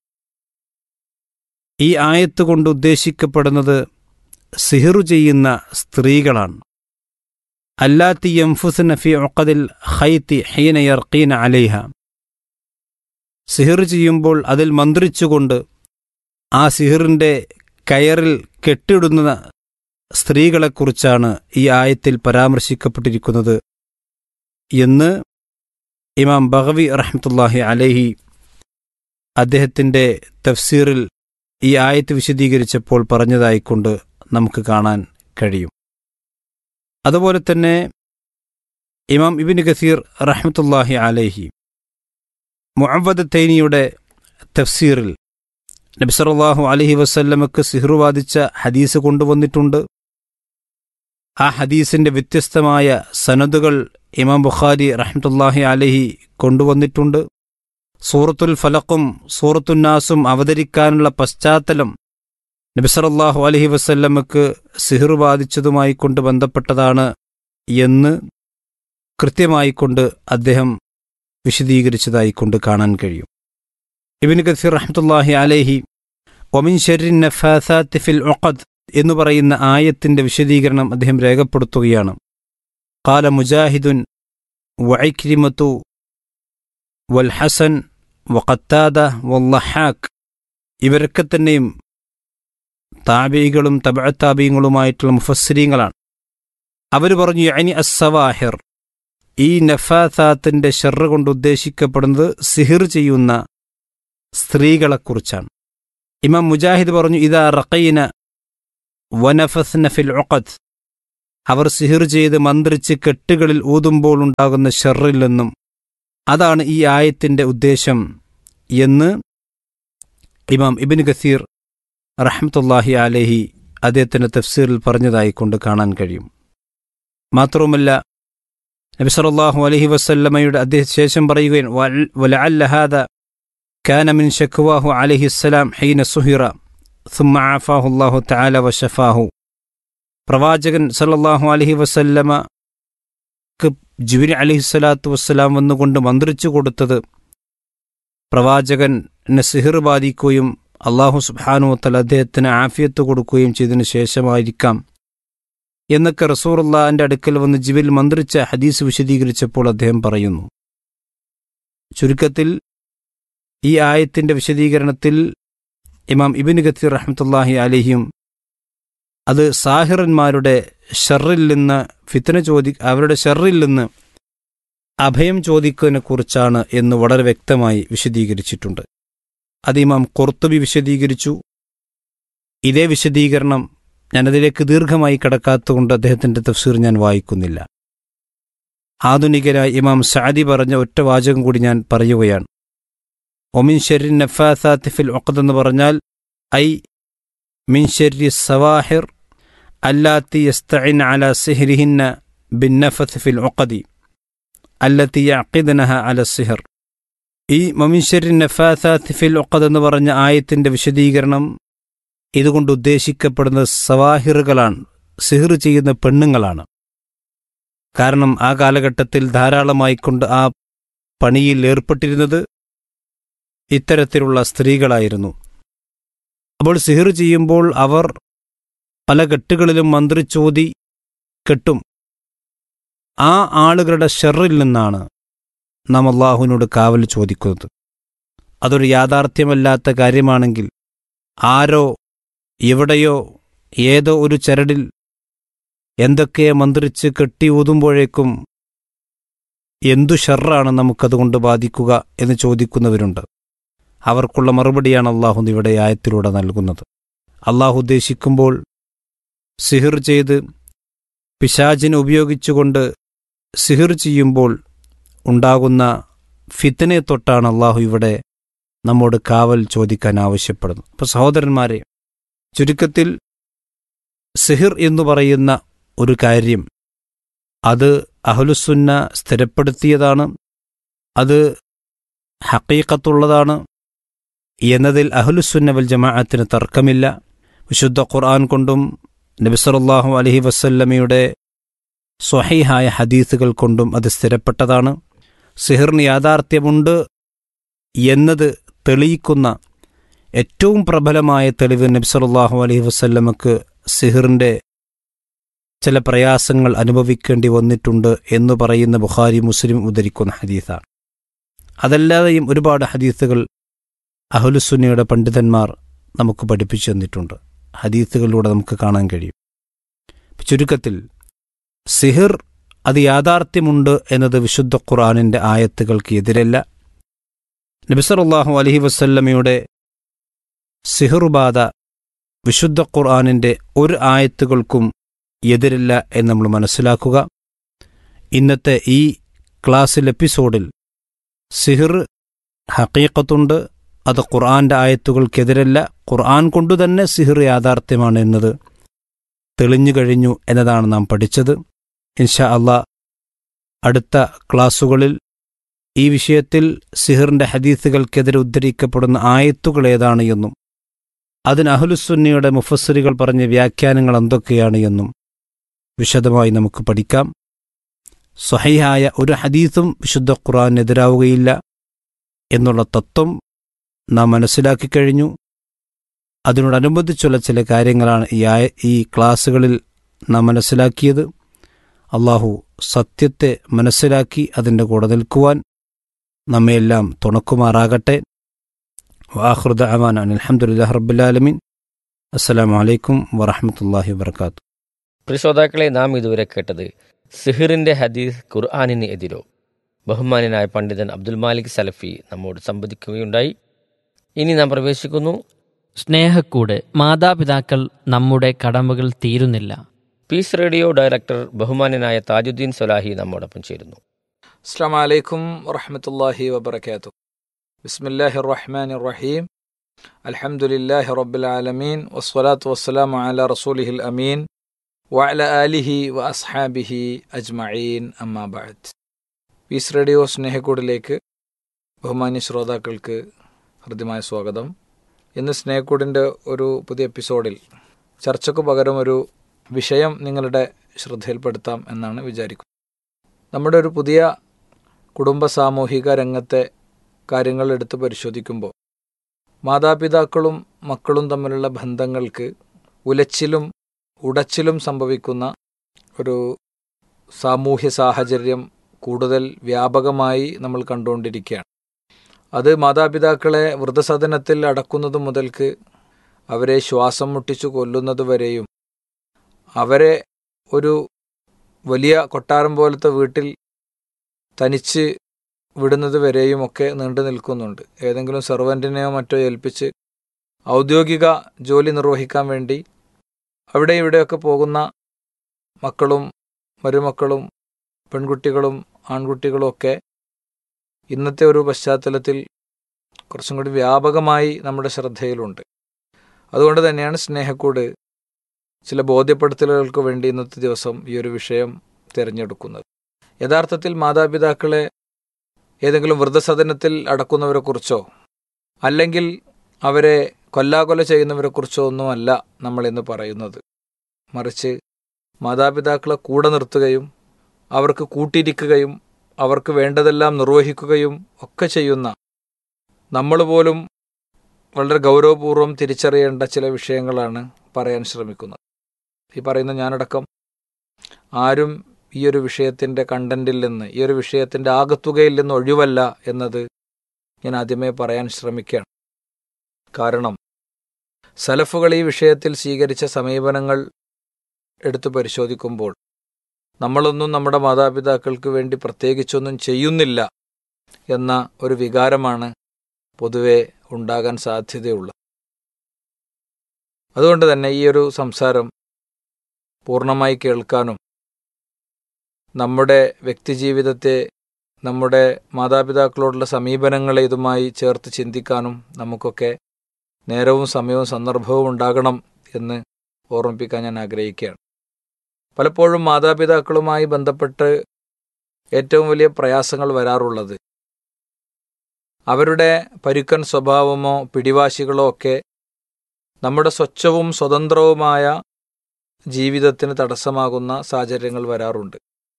ഈ ആയത്ത് കൊണ്ട് ഉദ്ദേശിക്കപ്പെടുന്നത് സിഹിറു ചെയ്യുന്ന സ്ത്രീകളാണ് അല്ലാത്തി യംഫുസ് ഫി ഒക്കതിൽ ഹൈത്തി ഹീന യർക്കീന അലൈഹ സിഹിർ ചെയ്യുമ്പോൾ അതിൽ മന്ത്രിച്ചുകൊണ്ട് ആ സിഹിറിൻ്റെ കയറിൽ കെട്ടിടുന്ന സ്ത്രീകളെക്കുറിച്ചാണ് ഈ ആയത്തിൽ പരാമർശിക്കപ്പെട്ടിരിക്കുന്നത് എന്ന് ഇമാം ബഹവി റഹ്മത്തുല്ലാഹി അലഹി അദ്ദേഹത്തിൻ്റെ തഫ്സീറിൽ ഈ ആയത്ത് വിശദീകരിച്ചപ്പോൾ പറഞ്ഞതായിക്കൊണ്ട് നമുക്ക് കാണാൻ കഴിയും അതുപോലെ തന്നെ ഇമാം ഇബിൻ ഗസീർ റഹ്മത്തുല്ലാഹി അലൈഹി മുഅവദ് തൈനിയുടെ തഫ്സീറിൽ നബിസറല്ലാഹു അലഹി വസല്ലമക്ക് സിഹ്റു ബാധിച്ച ഹദീസ് കൊണ്ടുവന്നിട്ടുണ്ട് ആ ഹദീസിന്റെ വ്യത്യസ്തമായ സനദുകൾ ഇമാം ബുഖാരി റഹ്മത്തുല്ലാഹി അലഹി കൊണ്ടുവന്നിട്ടുണ്ട് സൂറത്തുൽ ഫലക്കും സൂറത്തുന്നാസും അവതരിക്കാനുള്ള പശ്ചാത്തലം നബിസറല്ലാഹു അലഹി വസല്ലമക്ക് സിഹിർ ബാധിച്ചതുമായി കൊണ്ട് ബന്ധപ്പെട്ടതാണ് എന്ന് കൃത്യമായിക്കൊണ്ട് അദ്ദേഹം വിശദീകരിച്ചതായിക്കൊണ്ട് കാണാൻ കഴിയും ഇബിൻ കസീർ റഹ്മത്തുല്ലാഹി അലൈഹി ഒമിൻ ഷെരിൻ നഫാസാത്ത് ഫിൽ ഒഖദ് എന്ന് പറയുന്ന ആയത്തിന്റെ വിശദീകരണം അദ്ദേഹം രേഖപ്പെടുത്തുകയാണ് കാല മുജാഹിദുൻ വൈക്രിമത്തു വൽ ഹസൻ വഖത്താദ വല്ലഹാക്ക് ഇവരൊക്കെ തന്നെയും താബികളും തബഅത്താബിയങ്ങളുമായിട്ടുള്ള മുഫസ്സിരീങ്ങളാണ് അവർ പറഞ്ഞു അനി അസ്സവാഹിർ ഈ നഫാസാത്തിന്റെ ഷെറ് കൊണ്ട് ഉദ്ദേശിക്കപ്പെടുന്നത് സിഹിർ ചെയ്യുന്ന സ്ത്രീകളെക്കുറിച്ചാണ് ഇമാം മുജാഹിദ് പറഞ്ഞു ഇതാ റഖീന വനഫസ്ന ഫിൽ ഉഖദ് അവർ സിഹിർ ചെയ്ത് മന്ത്രിച്ച് കെട്ടുകളിൽ ഊതുമ്പോൾ ഉണ്ടാകുന്ന ഷെറിൽ നിന്നും അതാണ് ഈ ആയത്തിന്റെ ഉദ്ദേശം എന്ന് ഇമാം ഇബിൻ ഗസീർ റഹ്മത്തുല്ലാഹി അലഹി അദ്ദേഹത്തിൻ്റെ തഫ്സീറിൽ പറഞ്ഞതായി കൊണ്ട് കാണാൻ കഴിയും മാത്രവുമല്ല നബി സല്ലല്ലാഹു അലൈഹി വസല്ലമയുടെ അദ്ദേഹം ശേഷം പറയുകയും വലഅല്ല ഹാദ كان من شكواه عليه السلام حين سهر ثم عافاه الله تعالى وشفاه പ്രവാചകൻ സല്ലല്ലാഹു അലൈഹി വസല്ലമ ജിബിരി അലൈഹി സ്വലാത്തു വസ്സലാം വന്നുകൊണ്ട് മന്ത്രിച്ചു കൊടുത്തത് പ്രവാചകനെ സിഹിർ ബാധിക്കുകയും അള്ളാഹു സുബാനുവത്തൽ അദ്ദേഹത്തിന് ആഫിയത്ത് കൊടുക്കുകയും ചെയ്തതിനു ശേഷമായിരിക്കാം എന്നൊക്കെ റസൂറുല്ലാന്റെ അടുക്കൽ വന്ന് ജിബിൽ മന്ത്രിച്ച ഹദീസ് വിശദീകരിച്ചപ്പോൾ അദ്ദേഹം പറയുന്നു ചുരുക്കത്തിൽ ഈ ആയത്തിന്റെ വിശദീകരണത്തിൽ ഇമാം ഇബിൻ ഗത്തീർ റഹ്മത്തുല്ലാഹി അലിഹിയും അത് സാഹിറന്മാരുടെ ഷെറിൽ നിന്ന് ഫിത്തന ചോദി അവരുടെ ഷെറിൽ നിന്ന് അഭയം ചോദിക്കുന്നതിനെ കുറിച്ചാണ് എന്ന് വളരെ വ്യക്തമായി വിശദീകരിച്ചിട്ടുണ്ട് അത് ഇമാം കുർത്തുബി വിശദീകരിച്ചു ഇതേ വിശദീകരണം ഞാനതിലേക്ക് ദീർഘമായി കടക്കാത്തതുകൊണ്ട് അദ്ദേഹത്തിന്റെ തഫ്സീർ ഞാൻ വായിക്കുന്നില്ല ആധുനികരായ ഇമാം സാദി പറഞ്ഞ ഒറ്റ വാചകം കൂടി ഞാൻ പറയുകയാണ് ഒമിൻ ഷെരി നഫാസാത്ത് ഫിൽ ഒക്കതെന്ന് പറഞ്ഞാൽ ഐ മിൻ ഷെരി സവാഹിർ അല്ലാത്തി യസ്തഇൻ അല സിഹ്രിഹിന്ന ബിൻ നഫത്ത് ഫിൽ ഒക്കതി അല്ലത്തി യഖിദ്നഹ അല സിഹർ ഈ മമിൻഷരി നഫാസാത്ത് ഫിൽ ഒക്കത് എന്ന് പറഞ്ഞ ആയത്തിന്റെ വിശദീകരണം ഇതുകൊണ്ട് ഉദ്ദേശിക്കപ്പെടുന്നത് സവാഹിറുകളാണ് സിഹിർ ചെയ്യുന്ന പെണ്ണുങ്ങളാണ് കാരണം ആ കാലഘട്ടത്തിൽ ധാരാളമായി കൊണ്ട് ആ പണിയിൽ ഏർപ്പെട്ടിരുന്നത് ഇത്തരത്തിലുള്ള സ്ത്രീകളായിരുന്നു അപ്പോൾ സിഹിർ ചെയ്യുമ്പോൾ അവർ പല കെട്ടുകളിലും മന്ത്രിച്ചോതി കെട്ടും ആ ആളുകളുടെ ഷെറിൽ നിന്നാണ് നാം അള്ളാഹുവിനോട് കാവൽ ചോദിക്കുന്നത് അതൊരു യാഥാർത്ഥ്യമല്ലാത്ത കാര്യമാണെങ്കിൽ ആരോ എവിടെയോ ഏതോ ഒരു ചരടിൽ എന്തൊക്കെ മന്ത്രിച്ച് കെട്ടി ഊതുമ്പോഴേക്കും എന്തു ഷെറാണ് നമുക്കതുകൊണ്ട് ബാധിക്കുക എന്ന് ചോദിക്കുന്നവരുണ്ട് അവർക്കുള്ള മറുപടിയാണ് അള്ളാഹു ഇവിടെ ആയത്തിലൂടെ നൽകുന്നത് അള്ളാഹു ഉദ്ദേശിക്കുമ്പോൾ സിഹിർ ചെയ്ത് പിശാചിനെ ഉപയോഗിച്ചുകൊണ്ട് സിഹിർ ചെയ്യുമ്പോൾ ഉണ്ടാകുന്ന ഫിത്തനെ തൊട്ടാണ് അള്ളാഹു ഇവിടെ നമ്മോട് കാവൽ ചോദിക്കാൻ ആവശ്യപ്പെടുന്നത് അപ്പോൾ സഹോദരന്മാരെ ചുരുക്കത്തിൽ സിഹിർ എന്ന് പറയുന്ന ഒരു കാര്യം അത് അഹ്ലുസുന്ന സ്ഥിരപ്പെടുത്തിയതാണ് അത് ഹക്കീക്കത്തുള്ളതാണ് എന്നതിൽ അഹ്ലുസുന്ന വൽ ജമാഅത്തിന് തർക്കമില്ല വിശുദ്ധ ഖുർആൻ കൊണ്ടും നബിസറുല്ലാഹു അലഹി വസല്ലമയുടെ സ്വഹീഹായ ഹദീസുകൾ കൊണ്ടും അത് സ്ഥിരപ്പെട്ടതാണ് സിഹിറിന് യാഥാർത്ഥ്യമുണ്ട് എന്നത് തെളിയിക്കുന്ന ഏറ്റവും പ്രബലമായ തെളിവ് നബ്സറുല്ലാഹു അലൈഹി വസല്ലമക്ക് സിഹിറിൻ്റെ ചില പ്രയാസങ്ങൾ അനുഭവിക്കേണ്ടി വന്നിട്ടുണ്ട് എന്ന് പറയുന്ന ബുഖാരി മുസ്ലിം ഉദ്ധരിക്കുന്ന ഹദീസാണ് അതല്ലാതെയും ഒരുപാട് ഹദീസുകൾ അഹുലുസുന്നയുടെ പണ്ഡിതന്മാർ നമുക്ക് പഠിപ്പിച്ചു തന്നിട്ടുണ്ട് ഹദീസുകളിലൂടെ നമുക്ക് കാണാൻ കഴിയും ചുരുക്കത്തിൽ സിഹിർ അത് യാഥാർത്ഥ്യമുണ്ട് എന്നത് വിശുദ്ധ ഖുർആാനിൻ്റെ ആയത്തുകൾക്ക് എതിരല്ല നബിസറുല്ലാഹു അലഹി വസല്ലമയുടെ സിഹിറുബാധ വിശുദ്ധ ഖുർആാനിൻ്റെ ഒരു ആയത്തുകൾക്കും എതിരല്ല എന്ന് നമ്മൾ മനസ്സിലാക്കുക ഇന്നത്തെ ഈ ക്ലാസ്സിൽ എപ്പിസോഡിൽ സിഹിർ ഹക്കീക്കത്തുണ്ട് അത് ഖുർആന്റെ ആയത്തുകൾക്കെതിരല്ല ഖുർആൻ കൊണ്ടുതന്നെ സിഹിർ യാഥാർത്ഥ്യമാണ് എന്നത് തെളിഞ്ഞു കഴിഞ്ഞു എന്നതാണ് നാം പഠിച്ചത് ഇൻഷാ അള്ളാ അടുത്ത ക്ലാസ്സുകളിൽ ഈ വിഷയത്തിൽ സിഹിറിന്റെ ഹദീസുകൾക്കെതിരെ ഉദ്ധരിക്കപ്പെടുന്ന ആയത്തുകൾ ഏതാണ് എന്നും അതിന് അഹുലുസുന്നിയുടെ മുഫസ്സിറുകൾ പറഞ്ഞ വ്യാഖ്യാനങ്ങൾ എന്തൊക്കെയാണ് എന്നും വിശദമായി നമുക്ക് പഠിക്കാം സ്വഹൈഹായ ഒരു ഹദീസും വിശുദ്ധ ഖുറാനെതിരാവുകയില്ല എന്നുള്ള തത്വം നാം മനസ്സിലാക്കി കഴിഞ്ഞു അതിനോടനുബന്ധിച്ചുള്ള ചില കാര്യങ്ങളാണ് ഈ ആയ ഈ ക്ലാസ്സുകളിൽ നാം മനസ്സിലാക്കിയത് അള്ളാഹു സത്യത്തെ മനസ്സിലാക്കി അതിൻ്റെ കൂടെ നിൽക്കുവാൻ നമ്മയെല്ലാം തുണക്കുമാറാകട്ടെ വാഹൃദ അമാൻ അലഹമുല്ലാ റബ്ബുലാലമീൻ അസ്സലാമു അലൈക്കും വറഹമത്തല്ലാഹി വാത്തു പ്രിയ ശ്രോതാക്കളെ നാം ഇതുവരെ കേട്ടത് സിഹിറിന്റെ ഹദീസ് ഖുർആാനിന് എതിരോ ബഹുമാനായ പണ്ഡിതൻ അബ്ദുൽ മാലിക് സലഫി നമ്മോട് സംവദിക്കുകയുണ്ടായി ഇനി നാം പ്രവേശിക്കുന്നു സ്നേഹക്കൂട് മാതാപിതാക്കൾ നമ്മുടെ കടമകൾ തീരുന്നില്ല പീസ് റേഡിയോ ഡയറക്ടർ ബഹുമാനനായ താജുദ്ദീൻ സൊലാഹി നമ്മോടൊപ്പം ചേരുന്നു അസ്സാം വലൈക്കും വറഹമത്തല്ലാഹി വബർക്കാത്തു بسم الله الرحمن الرحيم الحمد لله رب العالمين والصلاة والسلام على رسوله الأمين وعلى آله وأصحابه أجمعين أما بعد പീസ് റേഡിയോ സ്നേഹക്കൂടിലേക്ക് ബഹുമാന്യ ശ്രോതാക്കൾക്ക് ഹൃദ്യമായ സ്വാഗതം ഇന്ന് സ്നേഹക്കൂടിൻ്റെ ഒരു പുതിയ എപ്പിസോഡിൽ ചർച്ചയ്ക്ക് പകരം ഒരു വിഷയം നിങ്ങളുടെ ശ്രദ്ധയിൽപ്പെടുത്താം എന്നാണ് വിചാരിക്കുന്നത് നമ്മുടെ ഒരു പുതിയ കുടുംബ സാമൂഹിക രംഗത്തെ കാര്യങ്ങൾ എടുത്ത് പരിശോധിക്കുമ്പോൾ മാതാപിതാക്കളും മക്കളും തമ്മിലുള്ള ബന്ധങ്ങൾക്ക് ഉലച്ചിലും ഉടച്ചിലും സംഭവിക്കുന്ന ഒരു സാമൂഹ്യ സാഹചര്യം കൂടുതൽ വ്യാപകമായി നമ്മൾ കണ്ടുകൊണ്ടിരിക്കുകയാണ് അത് മാതാപിതാക്കളെ വൃദ്ധസദനത്തിൽ അടക്കുന്നത് മുതൽക്ക് അവരെ ശ്വാസം മുട്ടിച്ചു കൊല്ലുന്നത് വരെയും അവരെ ഒരു വലിയ കൊട്ടാരം പോലത്തെ വീട്ടിൽ തനിച്ച് വിടുന്നത് വരെയും ഒക്കെ നീണ്ടു നിൽക്കുന്നുണ്ട് ഏതെങ്കിലും സെർവൻറ്റിനെയോ മറ്റോ ഏൽപ്പിച്ച് ഔദ്യോഗിക ജോലി നിർവഹിക്കാൻ വേണ്ടി അവിടെ ഇവിടെയൊക്കെ പോകുന്ന മക്കളും മരുമക്കളും പെൺകുട്ടികളും ആൺകുട്ടികളും ഒക്കെ ഇന്നത്തെ ഒരു പശ്ചാത്തലത്തിൽ കുറച്ചും കൂടി വ്യാപകമായി നമ്മുടെ ശ്രദ്ധയിലുണ്ട് അതുകൊണ്ട് തന്നെയാണ് സ്നേഹക്കൂട് ചില ബോധ്യപ്പെടുത്തലുകൾക്ക് വേണ്ടി ഇന്നത്തെ ദിവസം ഈ ഒരു വിഷയം തിരഞ്ഞെടുക്കുന്നത് യഥാർത്ഥത്തിൽ മാതാപിതാക്കളെ ഏതെങ്കിലും വൃദ്ധസദനത്തിൽ അടക്കുന്നവരെക്കുറിച്ചോ അല്ലെങ്കിൽ അവരെ കൊല്ലാകൊല ചെയ്യുന്നവരെക്കുറിച്ചോ ഒന്നുമല്ല നമ്മൾ ഇന്ന് പറയുന്നത് മറിച്ച് മാതാപിതാക്കളെ കൂടെ നിർത്തുകയും അവർക്ക് കൂട്ടിരിക്കുകയും അവർക്ക് വേണ്ടതെല്ലാം നിർവഹിക്കുകയും ഒക്കെ ചെയ്യുന്ന നമ്മൾ പോലും വളരെ ഗൗരവപൂർവ്വം തിരിച്ചറിയേണ്ട ചില വിഷയങ്ങളാണ് പറയാൻ ശ്രമിക്കുന്നത് ഈ പറയുന്ന ഞാനടക്കം ആരും ഈ ഒരു വിഷയത്തിൻ്റെ കണ്ടന്റിൽ നിന്ന് ഈ ഒരു വിഷയത്തിൻ്റെ ആകത്തുകയിൽ നിന്ന് ഒഴിവല്ല എന്നത് ഞാൻ ആദ്യമേ പറയാൻ ശ്രമിക്കുകയാണ് കാരണം സലഫുകൾ ഈ വിഷയത്തിൽ സ്വീകരിച്ച സമീപനങ്ങൾ എടുത്തു പരിശോധിക്കുമ്പോൾ നമ്മളൊന്നും നമ്മുടെ മാതാപിതാക്കൾക്ക് വേണ്ടി പ്രത്യേകിച്ചൊന്നും ചെയ്യുന്നില്ല എന്ന ഒരു വികാരമാണ് പൊതുവെ ഉണ്ടാകാൻ സാധ്യതയുള്ളത് അതുകൊണ്ട് തന്നെ ഈ ഒരു സംസാരം പൂർണ്ണമായി കേൾക്കാനും നമ്മുടെ വ്യക്തിജീവിതത്തെ നമ്മുടെ മാതാപിതാക്കളോടുള്ള സമീപനങ്ങളെ ഇതുമായി ചേർത്ത് ചിന്തിക്കാനും നമുക്കൊക്കെ നേരവും സമയവും സന്ദർഭവും ഉണ്ടാകണം എന്ന് ഓർമ്മിപ്പിക്കാൻ ഞാൻ ആഗ്രഹിക്കുകയാണ് പലപ്പോഴും മാതാപിതാക്കളുമായി ബന്ധപ്പെട്ട് ഏറ്റവും വലിയ പ്രയാസങ്ങൾ വരാറുള്ളത് അവരുടെ പരുക്കൻ സ്വഭാവമോ പിടിവാശികളോ ഒക്കെ നമ്മുടെ സ്വച്ഛവും സ്വതന്ത്രവുമായ ജീവിതത്തിന് തടസ്സമാകുന്ന സാഹചര്യങ്ങൾ വരാറുണ്ട്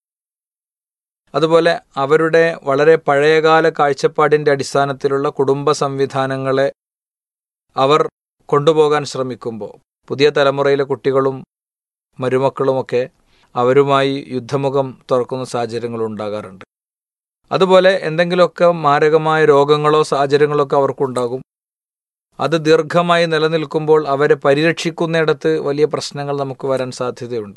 അതുപോലെ അവരുടെ വളരെ പഴയകാല കാഴ്ചപ്പാടിൻ്റെ അടിസ്ഥാനത്തിലുള്ള കുടുംബ സംവിധാനങ്ങളെ അവർ കൊണ്ടുപോകാൻ ശ്രമിക്കുമ്പോൾ പുതിയ തലമുറയിലെ കുട്ടികളും മരുമക്കളുമൊക്കെ അവരുമായി യുദ്ധമുഖം തുറക്കുന്ന സാഹചര്യങ്ങൾ ഉണ്ടാകാറുണ്ട് അതുപോലെ എന്തെങ്കിലുമൊക്കെ മാരകമായ രോഗങ്ങളോ സാഹചര്യങ്ങളോ ഒക്കെ അവർക്കുണ്ടാകും അത് ദീർഘമായി നിലനിൽക്കുമ്പോൾ അവരെ പരിരക്ഷിക്കുന്നിടത്ത് വലിയ പ്രശ്നങ്ങൾ നമുക്ക് വരാൻ സാധ്യതയുണ്ട്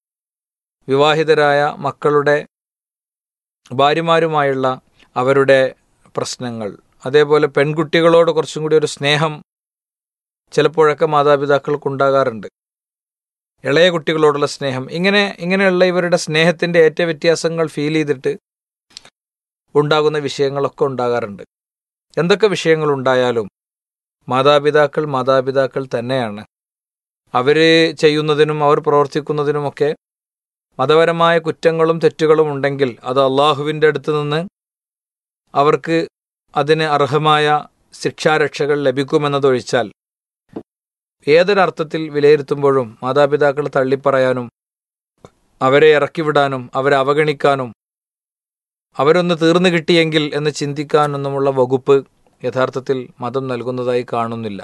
വിവാഹിതരായ മക്കളുടെ ഭാര്യമാരുമായുള്ള അവരുടെ പ്രശ്നങ്ങൾ അതേപോലെ പെൺകുട്ടികളോട് കുറച്ചും കൂടി ഒരു സ്നേഹം ചിലപ്പോഴൊക്കെ മാതാപിതാക്കൾക്കുണ്ടാകാറുണ്ട് ഇളയ കുട്ടികളോടുള്ള സ്നേഹം ഇങ്ങനെ ഇങ്ങനെയുള്ള ഇവരുടെ സ്നേഹത്തിൻ്റെ ഏറ്റ വ്യത്യാസങ്ങൾ ഫീൽ ചെയ്തിട്ട് ഉണ്ടാകുന്ന വിഷയങ്ങളൊക്കെ ഉണ്ടാകാറുണ്ട് എന്തൊക്കെ വിഷയങ്ങൾ ഉണ്ടായാലും മാതാപിതാക്കൾ മാതാപിതാക്കൾ തന്നെയാണ് അവർ ചെയ്യുന്നതിനും അവർ പ്രവർത്തിക്കുന്നതിനുമൊക്കെ മതപരമായ കുറ്റങ്ങളും തെറ്റുകളും ഉണ്ടെങ്കിൽ അത് അള്ളാഹുവിൻ്റെ അടുത്ത് നിന്ന് അവർക്ക് അതിന് അർഹമായ ശിക്ഷാരക്ഷകൾ ലഭിക്കുമെന്നതൊഴിച്ചാൽ ഏതൊരർത്ഥത്തിൽ വിലയിരുത്തുമ്പോഴും മാതാപിതാക്കൾ തള്ളിപ്പറയാനും അവരെ ഇറക്കിവിടാനും അവരെ അവഗണിക്കാനും അവരൊന്ന് തീർന്നു കിട്ടിയെങ്കിൽ എന്ന് ചിന്തിക്കാനൊന്നുമുള്ള വകുപ്പ് യഥാർത്ഥത്തിൽ മതം നൽകുന്നതായി കാണുന്നില്ല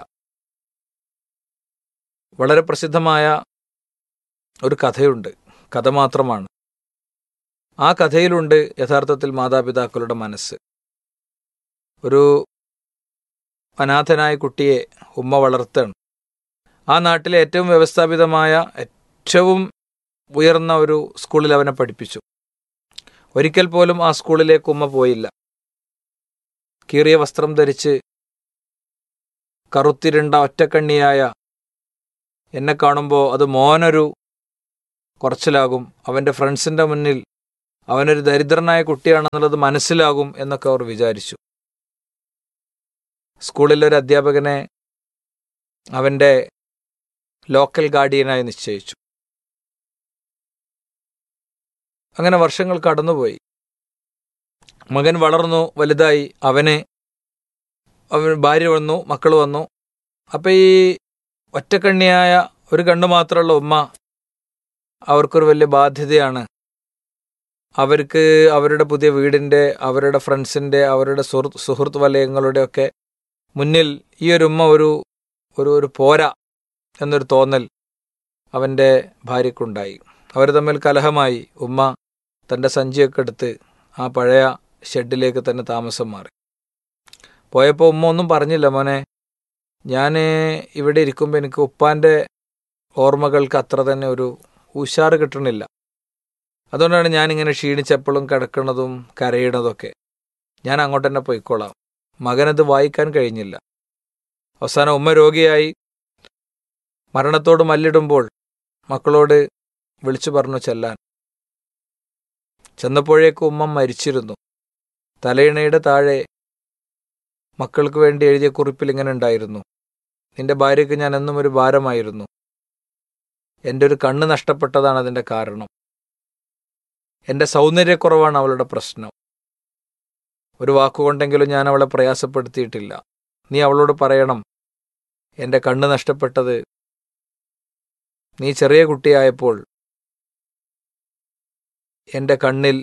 വളരെ പ്രസിദ്ധമായ ഒരു കഥയുണ്ട് കഥ മാത്രമാണ് ആ കഥയിലുണ്ട് യഥാർത്ഥത്തിൽ മാതാപിതാക്കളുടെ മനസ്സ് ഒരു അനാഥനായ കുട്ടിയെ ഉമ്മ വളർത്തണം ആ നാട്ടിലെ ഏറ്റവും വ്യവസ്ഥാപിതമായ ഏറ്റവും ഉയർന്ന ഒരു സ്കൂളിൽ അവനെ പഠിപ്പിച്ചു ഒരിക്കൽ പോലും ആ സ്കൂളിലേക്ക് ഉമ്മ പോയില്ല കീറിയ വസ്ത്രം ധരിച്ച് കറുത്തിരുണ്ട ഒറ്റക്കണ്ണിയായ എന്നെ കാണുമ്പോൾ അത് മോനൊരു കുറച്ചിലാകും അവൻ്റെ ഫ്രണ്ട്സിൻ്റെ മുന്നിൽ അവനൊരു ദരിദ്രനായ കുട്ടിയാണെന്നുള്ളത് മനസ്സിലാകും എന്നൊക്കെ അവർ വിചാരിച്ചു സ്കൂളിലൊരു അധ്യാപകനെ അവൻ്റെ ലോക്കൽ ഗാർഡിയനായി നിശ്ചയിച്ചു അങ്ങനെ വർഷങ്ങൾ കടന്നുപോയി മകൻ വളർന്നു വലുതായി അവന് അവൻ ഭാര്യ വന്നു മക്കൾ വന്നു അപ്പം ഈ ഒറ്റക്കണ്ണിയായ ഒരു കണ്ണ് മാത്രമുള്ള ഉമ്മ അവർക്കൊരു വലിയ ബാധ്യതയാണ് അവർക്ക് അവരുടെ പുതിയ വീടിൻ്റെ അവരുടെ ഫ്രണ്ട്സിൻ്റെ അവരുടെ സുഹൃത്ത് സുഹൃത്ത് വലയങ്ങളുടെയൊക്കെ മുന്നിൽ ഈ ഒരു ഉമ്മ ഒരു ഒരു ഒരു പോരാ എന്നൊരു തോന്നൽ അവൻ്റെ ഭാര്യയ്ക്കുണ്ടായി അവർ തമ്മിൽ കലഹമായി ഉമ്മ തൻ്റെ സഞ്ചിയൊക്കെ എടുത്ത് ആ പഴയ ഷെഡിലേക്ക് തന്നെ താമസം മാറി പോയപ്പോൾ ഉമ്മ ഒന്നും പറഞ്ഞില്ല മോനെ ഞാൻ ഇവിടെ ഇരിക്കുമ്പോൾ എനിക്ക് ഉപ്പാൻ്റെ ഓർമ്മകൾക്ക് അത്ര തന്നെ ഒരു ഉഷാറ് കിട്ടണില്ല അതുകൊണ്ടാണ് ഞാനിങ്ങനെ ക്ഷീണിച്ചപ്പോഴും കിടക്കുന്നതും കരയണതൊക്കെ ഞാൻ അങ്ങോട്ട് തന്നെ പോയിക്കോളാം മകനത് വായിക്കാൻ കഴിഞ്ഞില്ല അവസാനം ഉമ്മ രോഗിയായി മരണത്തോട് മല്ലിടുമ്പോൾ മക്കളോട് വിളിച്ചു പറഞ്ഞു ചെല്ലാൻ ചെന്നപ്പോഴേക്ക് ഉമ്മ മരിച്ചിരുന്നു തലയിണയുടെ താഴെ മക്കൾക്ക് വേണ്ടി എഴുതിയ കുറിപ്പിൽ ഇങ്ങനെ ഉണ്ടായിരുന്നു നിന്റെ ഭാര്യയ്ക്ക് ഞാൻ എന്നും ഒരു ഭാരമായിരുന്നു എൻ്റെ ഒരു കണ്ണ് നഷ്ടപ്പെട്ടതാണ് അതിൻ്റെ കാരണം എൻ്റെ സൗന്ദര്യക്കുറവാണ് അവളുടെ പ്രശ്നം ഒരു വാക്കുകൊണ്ടെങ്കിലും ഞാൻ അവളെ പ്രയാസപ്പെടുത്തിയിട്ടില്ല നീ അവളോട് പറയണം എൻ്റെ കണ്ണ് നഷ്ടപ്പെട്ടത് നീ ചെറിയ കുട്ടിയായപ്പോൾ എൻ്റെ കണ്ണിൽ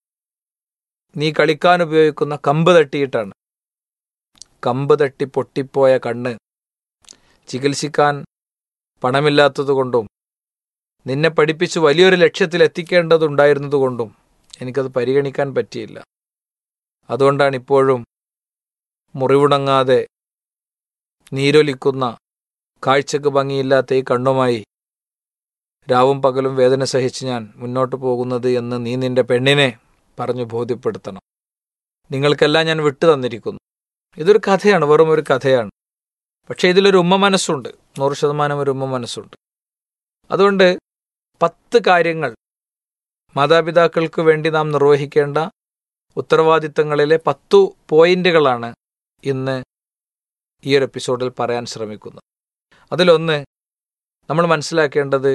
നീ കളിക്കാൻ ഉപയോഗിക്കുന്ന കമ്പ് തട്ടിയിട്ടാണ് കമ്പ് തട്ടി പൊട്ടിപ്പോയ കണ്ണ് ചികിത്സിക്കാൻ പണമില്ലാത്തതുകൊണ്ടും നിന്നെ പഠിപ്പിച്ച് വലിയൊരു ലക്ഷ്യത്തിൽ എത്തിക്കേണ്ടതുണ്ടായിരുന്നതുകൊണ്ടും എനിക്കത് പരിഗണിക്കാൻ പറ്റിയില്ല അതുകൊണ്ടാണ് ഇപ്പോഴും മുറിവുണങ്ങാതെ നീരൊലിക്കുന്ന കാഴ്ചക്ക് ഭംഗിയില്ലാത്ത ഈ കണ്ണുമായി രാവും പകലും വേദന സഹിച്ച് ഞാൻ മുന്നോട്ട് പോകുന്നത് എന്ന് നീ നിന്റെ പെണ്ണിനെ പറഞ്ഞു ബോധ്യപ്പെടുത്തണം നിങ്ങൾക്കെല്ലാം ഞാൻ വിട്ടു തന്നിരിക്കുന്നു ഇതൊരു കഥയാണ് വെറും ഒരു കഥയാണ് പക്ഷേ ഇതിലൊരു ഉമ്മ മനസ്സുണ്ട് നൂറ് ശതമാനം ഒരു ഉമ്മ മനസ്സുണ്ട് അതുകൊണ്ട് പത്ത് കാര്യങ്ങൾ മാതാപിതാക്കൾക്ക് വേണ്ടി നാം നിർവഹിക്കേണ്ട ഉത്തരവാദിത്തങ്ങളിലെ പത്തു പോയിന്റുകളാണ് ഇന്ന് ഈ ഒരു എപ്പിസോഡിൽ പറയാൻ ശ്രമിക്കുന്നത് അതിലൊന്ന് നമ്മൾ മനസ്സിലാക്കേണ്ടത്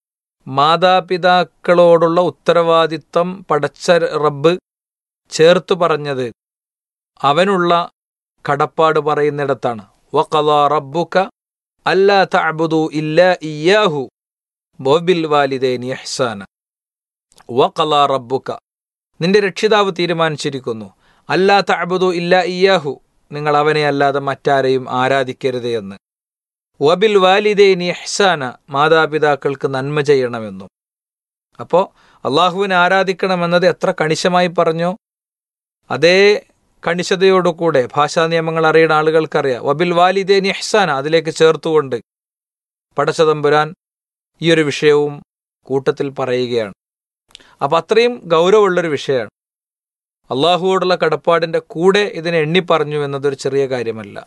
മാതാപിതാക്കളോടുള്ള ഉത്തരവാദിത്തം പടച്ച റബ്ബ് ചേർത്തു പറഞ്ഞത് അവനുള്ള കടപ്പാട് പറയുന്നിടത്താണ് വഖളാ റബ്ബുക അല്ലാ തഅബുദു ഇല്ലാ ഇയ്യാഹു വബിൽ വാലിദൈനി ഇഹ്സാന വഖളാ റബ്ബുക നിന്റെ രക്ഷിതാവ് തീരുമാനിച്ചിരിക്കുന്നു അല്ലാ തഅബുദു ഇല്ലാ ഇയ്യാഹു നിങ്ങൾ അവനെ അല്ലാതെ മറ്റാരെയും ആരാധിക്കരുത് എന്ന് വബിൽ വാലിദൈനി ഇഹ്സാന മാതാപിതാക്കൾക്ക് നന്മ ചെയ്യണമെന്നും അപ്പോൾ അള്ളാഹുവിനെ ആരാധിക്കണമെന്നത് എത്ര കണിശമായി പറഞ്ഞോ അതേ കണിശതയോടുകൂടെ ഭാഷാ നിയമങ്ങൾ അറിയുന്ന ആളുകൾക്കറിയാം വബിൽ വാലിദേനി ഇഹ്സാന അതിലേക്ക് ചേർത്തുകൊണ്ട് പടച്ചതമ്പുരാൻ ഈ ഒരു വിഷയവും കൂട്ടത്തിൽ പറയുകയാണ് അപ്പം അത്രയും ഗൗരവമുള്ളൊരു വിഷയമാണ് അള്ളാഹുവോടുള്ള കടപ്പാടിൻ്റെ കൂടെ ഇതിനെ എണ്ണി പറഞ്ഞു എന്നതൊരു ചെറിയ കാര്യമല്ല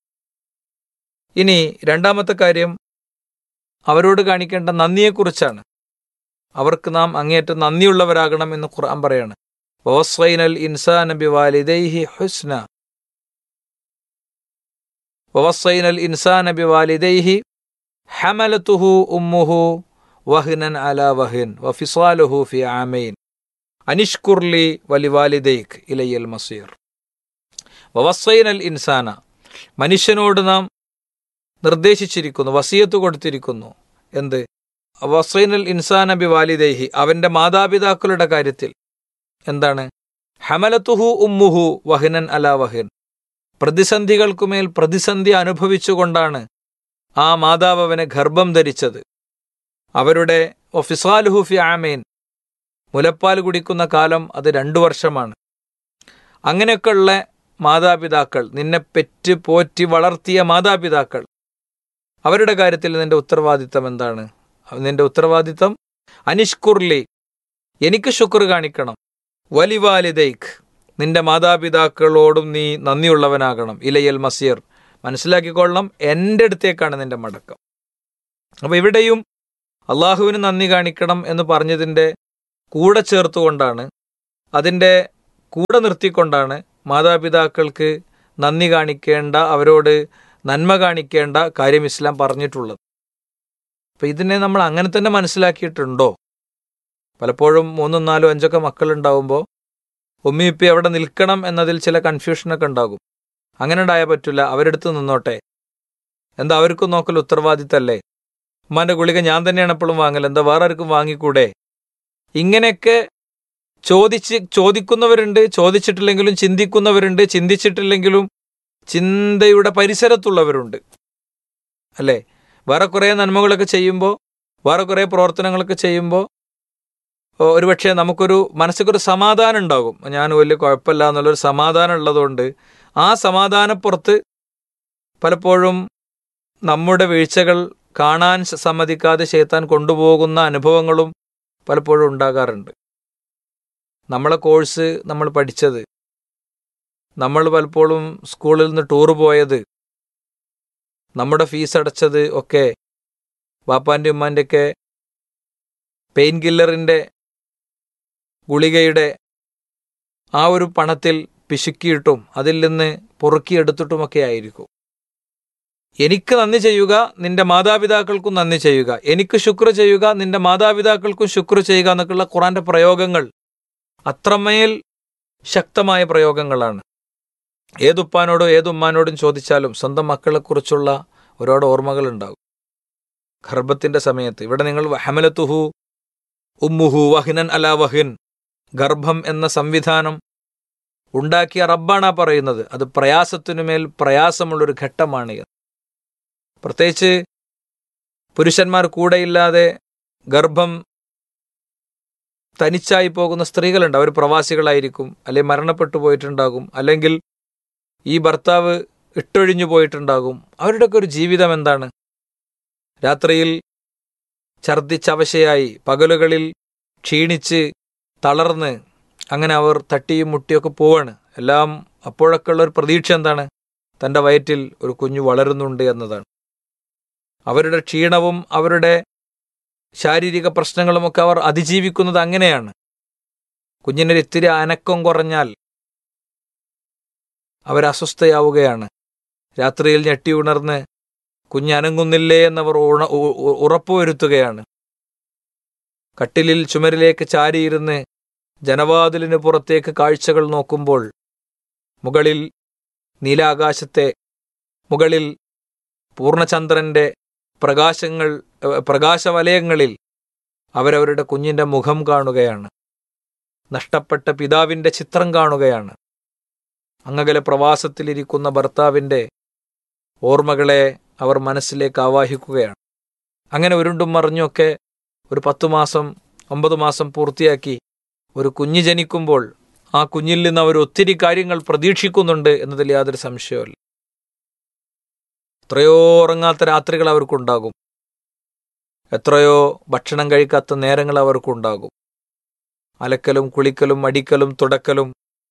ഇനി രണ്ടാമത്തെ കാര്യം അവരോട് കാണിക്കേണ്ട നന്ദിയെക്കുറിച്ചാണ് അവർക്ക് നാം അങ്ങേയറ്റം നന്ദിയുള്ളവരാകണം എന്ന് ഖുർആൻ പറയാണ് ووصينا الإنسان بوالديه حسنا ووصينا الإنسان بوالديه حملته أمه وهنا على وهن وفصاله في عامين أنشكر لي ولوالديك إلي المصير ووصينا الإنسان മനുഷ്യനോട് നാം നിർദ്ദേശിച്ചിരിക്കുന്നു വസിയത്ത് കൊടുത്തിരിക്കുന്നു എന്ത് വസൈനൽ ഇൻസാന ബി വാലിദേഹി അവന്റെ മാതാപിതാക്കളുടെ കാര്യത്തിൽ എന്താണ് ഹമലത്തുഹു ഉമ്മുഹു വഹിനൻ അല വഹിൻ പ്രതിസന്ധികൾക്കുമേൽ പ്രതിസന്ധി അനുഭവിച്ചുകൊണ്ടാണ് ആ മാതാവ് അവനെ ഗർഭം ധരിച്ചത് അവരുടെ ഒഫിസാലുഹു ഫി ആമേൻ മുലപ്പാൽ കുടിക്കുന്ന കാലം അത് രണ്ടു വർഷമാണ് അങ്ങനെയൊക്കെയുള്ള മാതാപിതാക്കൾ നിന്നെ പെറ്റ് പോറ്റി വളർത്തിയ മാതാപിതാക്കൾ അവരുടെ കാര്യത്തിൽ നിന്റെ ഉത്തരവാദിത്തം എന്താണ് നിന്റെ ഉത്തരവാദിത്തം അനിഷ്കുർലി എനിക്ക് ശുക്ർ കാണിക്കണം വലിവാലിദൈഖ് നിന്റെ മാതാപിതാക്കളോടും നീ നന്ദിയുള്ളവനാകണം ഇലയൽ മസീർ മനസ്സിലാക്കിക്കൊള്ളണം എൻ്റെ അടുത്തേക്കാണ് നിന്റെ മടക്കം അപ്പോൾ ഇവിടെയും അള്ളാഹുവിന് നന്ദി കാണിക്കണം എന്ന് പറഞ്ഞതിൻ്റെ കൂടെ ചേർത്തുകൊണ്ടാണ് അതിൻ്റെ കൂടെ നിർത്തിക്കൊണ്ടാണ് മാതാപിതാക്കൾക്ക് നന്ദി കാണിക്കേണ്ട അവരോട് നന്മ കാണിക്കേണ്ട കാര്യം ഇസ്ലാം പറഞ്ഞിട്ടുള്ളത് അപ്പം ഇതിനെ നമ്മൾ അങ്ങനെ തന്നെ മനസ്സിലാക്കിയിട്ടുണ്ടോ പലപ്പോഴും മൂന്നും നാലും അഞ്ചൊക്കെ മക്കളുണ്ടാവുമ്പോൾ ഉമ്മി ഇപ്പി അവിടെ നിൽക്കണം എന്നതിൽ ചില കൺഫ്യൂഷനൊക്കെ ഉണ്ടാകും അങ്ങനെ ഉണ്ടായാൽ പറ്റില്ല അവരെടുത്ത് നിന്നോട്ടെ എന്താ അവർക്കും നോക്കൽ ഉത്തരവാദിത്തല്ലേ ഉമ്മാന്റെ ഗുളിക ഞാൻ തന്നെയാണ് എപ്പോഴും വാങ്ങൽ എന്താ വേറെ ആർക്കും വാങ്ങിക്കൂടെ ഇങ്ങനെയൊക്കെ ചോദിച്ച് ചോദിക്കുന്നവരുണ്ട് ചോദിച്ചിട്ടില്ലെങ്കിലും ചിന്തിക്കുന്നവരുണ്ട് ചിന്തിച്ചിട്ടില്ലെങ്കിലും ചിന്തയുടെ പരിസരത്തുള്ളവരുണ്ട് അല്ലേ വേറെ കുറേ നന്മകളൊക്കെ ചെയ്യുമ്പോൾ വേറെ കുറേ പ്രവർത്തനങ്ങളൊക്കെ ചെയ്യുമ്പോൾ ഒരുപക്ഷെ നമുക്കൊരു മനസ്സിക്കൊരു സമാധാനം ഉണ്ടാകും ഞാൻ വലിയ കുഴപ്പമില്ല എന്നുള്ളൊരു സമാധാനം ഉള്ളതുകൊണ്ട് ആ സമാധാനപ്പുറത്ത് പലപ്പോഴും നമ്മുടെ വീഴ്ചകൾ കാണാൻ സമ്മതിക്കാതെ ചെയ്ത്താൻ കൊണ്ടുപോകുന്ന അനുഭവങ്ങളും പലപ്പോഴും ഉണ്ടാകാറുണ്ട് നമ്മളെ കോഴ്സ് നമ്മൾ പഠിച്ചത് നമ്മൾ പലപ്പോഴും സ്കൂളിൽ നിന്ന് ടൂർ പോയത് നമ്മുടെ ഫീസ് അടച്ചത് ഒക്കെ വാപ്പാൻ്റെ ഉമ്മാൻ്റെയൊക്കെ പെയിൻ കില്ലറിൻ്റെ ഗുളികയുടെ ആ ഒരു പണത്തിൽ പിശുക്കിയിട്ടും അതിൽ നിന്ന് പൊറുക്കിയെടുത്തിട്ടുമൊക്കെ ആയിരിക്കും എനിക്ക് നന്ദി ചെയ്യുക നിന്റെ മാതാപിതാക്കൾക്കും നന്ദി ചെയ്യുക എനിക്ക് ശുക്ർ ചെയ്യുക നിന്റെ മാതാപിതാക്കൾക്കും ശുക്ർ ചെയ്യുക എന്നൊക്കെയുള്ള ഖുറാന്റെ പ്രയോഗങ്ങൾ അത്രമേൽ ശക്തമായ പ്രയോഗങ്ങളാണ് ഏതുപ്പാനോടും ഏതുമ്മാനോടും ചോദിച്ചാലും സ്വന്തം മക്കളെക്കുറിച്ചുള്ള ഒരുപാട് ഓർമ്മകൾ ഉണ്ടാകും ഗർഭത്തിന്റെ സമയത്ത് ഇവിടെ നിങ്ങൾ ഹമലത്തുഹു ഉമ്മുഹു വഹിനൻ അലാ വഹിൻ ഗർഭം എന്ന സംവിധാനം ഉണ്ടാക്കിയ റബ്ബാണ് പറയുന്നത് അത് പ്രയാസത്തിനുമേൽ പ്രയാസമുള്ളൊരു ഘട്ടമാണ് എന്ന് പ്രത്യേകിച്ച് പുരുഷന്മാർ കൂടെയില്ലാതെ ഗർഭം തനിച്ചായി പോകുന്ന സ്ത്രീകളുണ്ട് അവർ പ്രവാസികളായിരിക്കും അല്ലെങ്കിൽ മരണപ്പെട്ടു പോയിട്ടുണ്ടാകും അല്ലെങ്കിൽ ഈ ഭർത്താവ് ഇട്ടൊഴിഞ്ഞു പോയിട്ടുണ്ടാകും അവരുടെയൊക്കെ ഒരു ജീവിതം എന്താണ് രാത്രിയിൽ ഛർദിച്ചവശയായി പകലുകളിൽ ക്ഷീണിച്ച് തളർന്ന് അങ്ങനെ അവർ തട്ടിയും മുട്ടിയൊക്കെ പോവാണ് എല്ലാം അപ്പോഴൊക്കെ ഉള്ള ഒരു പ്രതീക്ഷ എന്താണ് തൻ്റെ വയറ്റിൽ ഒരു കുഞ്ഞു വളരുന്നുണ്ട് എന്നതാണ് അവരുടെ ക്ഷീണവും അവരുടെ ശാരീരിക പ്രശ്നങ്ങളുമൊക്കെ അവർ അതിജീവിക്കുന്നത് അങ്ങനെയാണ് കുഞ്ഞിനൊരു ഇത്തിരി അനക്കം കുറഞ്ഞാൽ അവരസ്വസ്ഥയാവുകയാണ് രാത്രിയിൽ ഞെട്ടി ഉണർന്ന് കുഞ്ഞനങ്ങുന്നില്ലേ എന്നവർ ഉണ ഉറപ്പുവരുത്തുകയാണ് കട്ടിലിൽ ചുമരിലേക്ക് ചാരിയിരുന്ന് ജനവാതിലിന് പുറത്തേക്ക് കാഴ്ചകൾ നോക്കുമ്പോൾ മുകളിൽ നീലാകാശത്തെ മുകളിൽ പൂർണ്ണചന്ദ്രന്റെ പ്രകാശങ്ങൾ പ്രകാശവലയങ്ങളിൽ അവരവരുടെ കുഞ്ഞിന്റെ മുഖം കാണുകയാണ് നഷ്ടപ്പെട്ട പിതാവിന്റെ ചിത്രം കാണുകയാണ് അങ്ങകലെ പ്രവാസത്തിലിരിക്കുന്ന ഭർത്താവിന്റെ ഓർമ്മകളെ അവർ മനസ്സിലേക്ക് ആവാഹിക്കുകയാണ് അങ്ങനെ ഉരുണ്ടും മറിഞ്ഞൊക്കെ ഒരു പത്തു മാസം ഒമ്പത് മാസം പൂർത്തിയാക്കി ഒരു കുഞ്ഞ് ജനിക്കുമ്പോൾ ആ കുഞ്ഞിൽ നിന്ന് അവർ ഒത്തിരി കാര്യങ്ങൾ പ്രതീക്ഷിക്കുന്നുണ്ട് എന്നതിൽ യാതൊരു സംശയവുമില്ല എത്രയോ ഉറങ്ങാത്ത രാത്രികൾ അവർക്കുണ്ടാകും എത്രയോ ഭക്ഷണം കഴിക്കാത്ത നേരങ്ങൾ അവർക്കുണ്ടാകും അലക്കലും കുളിക്കലും അടിക്കലും തുടക്കലും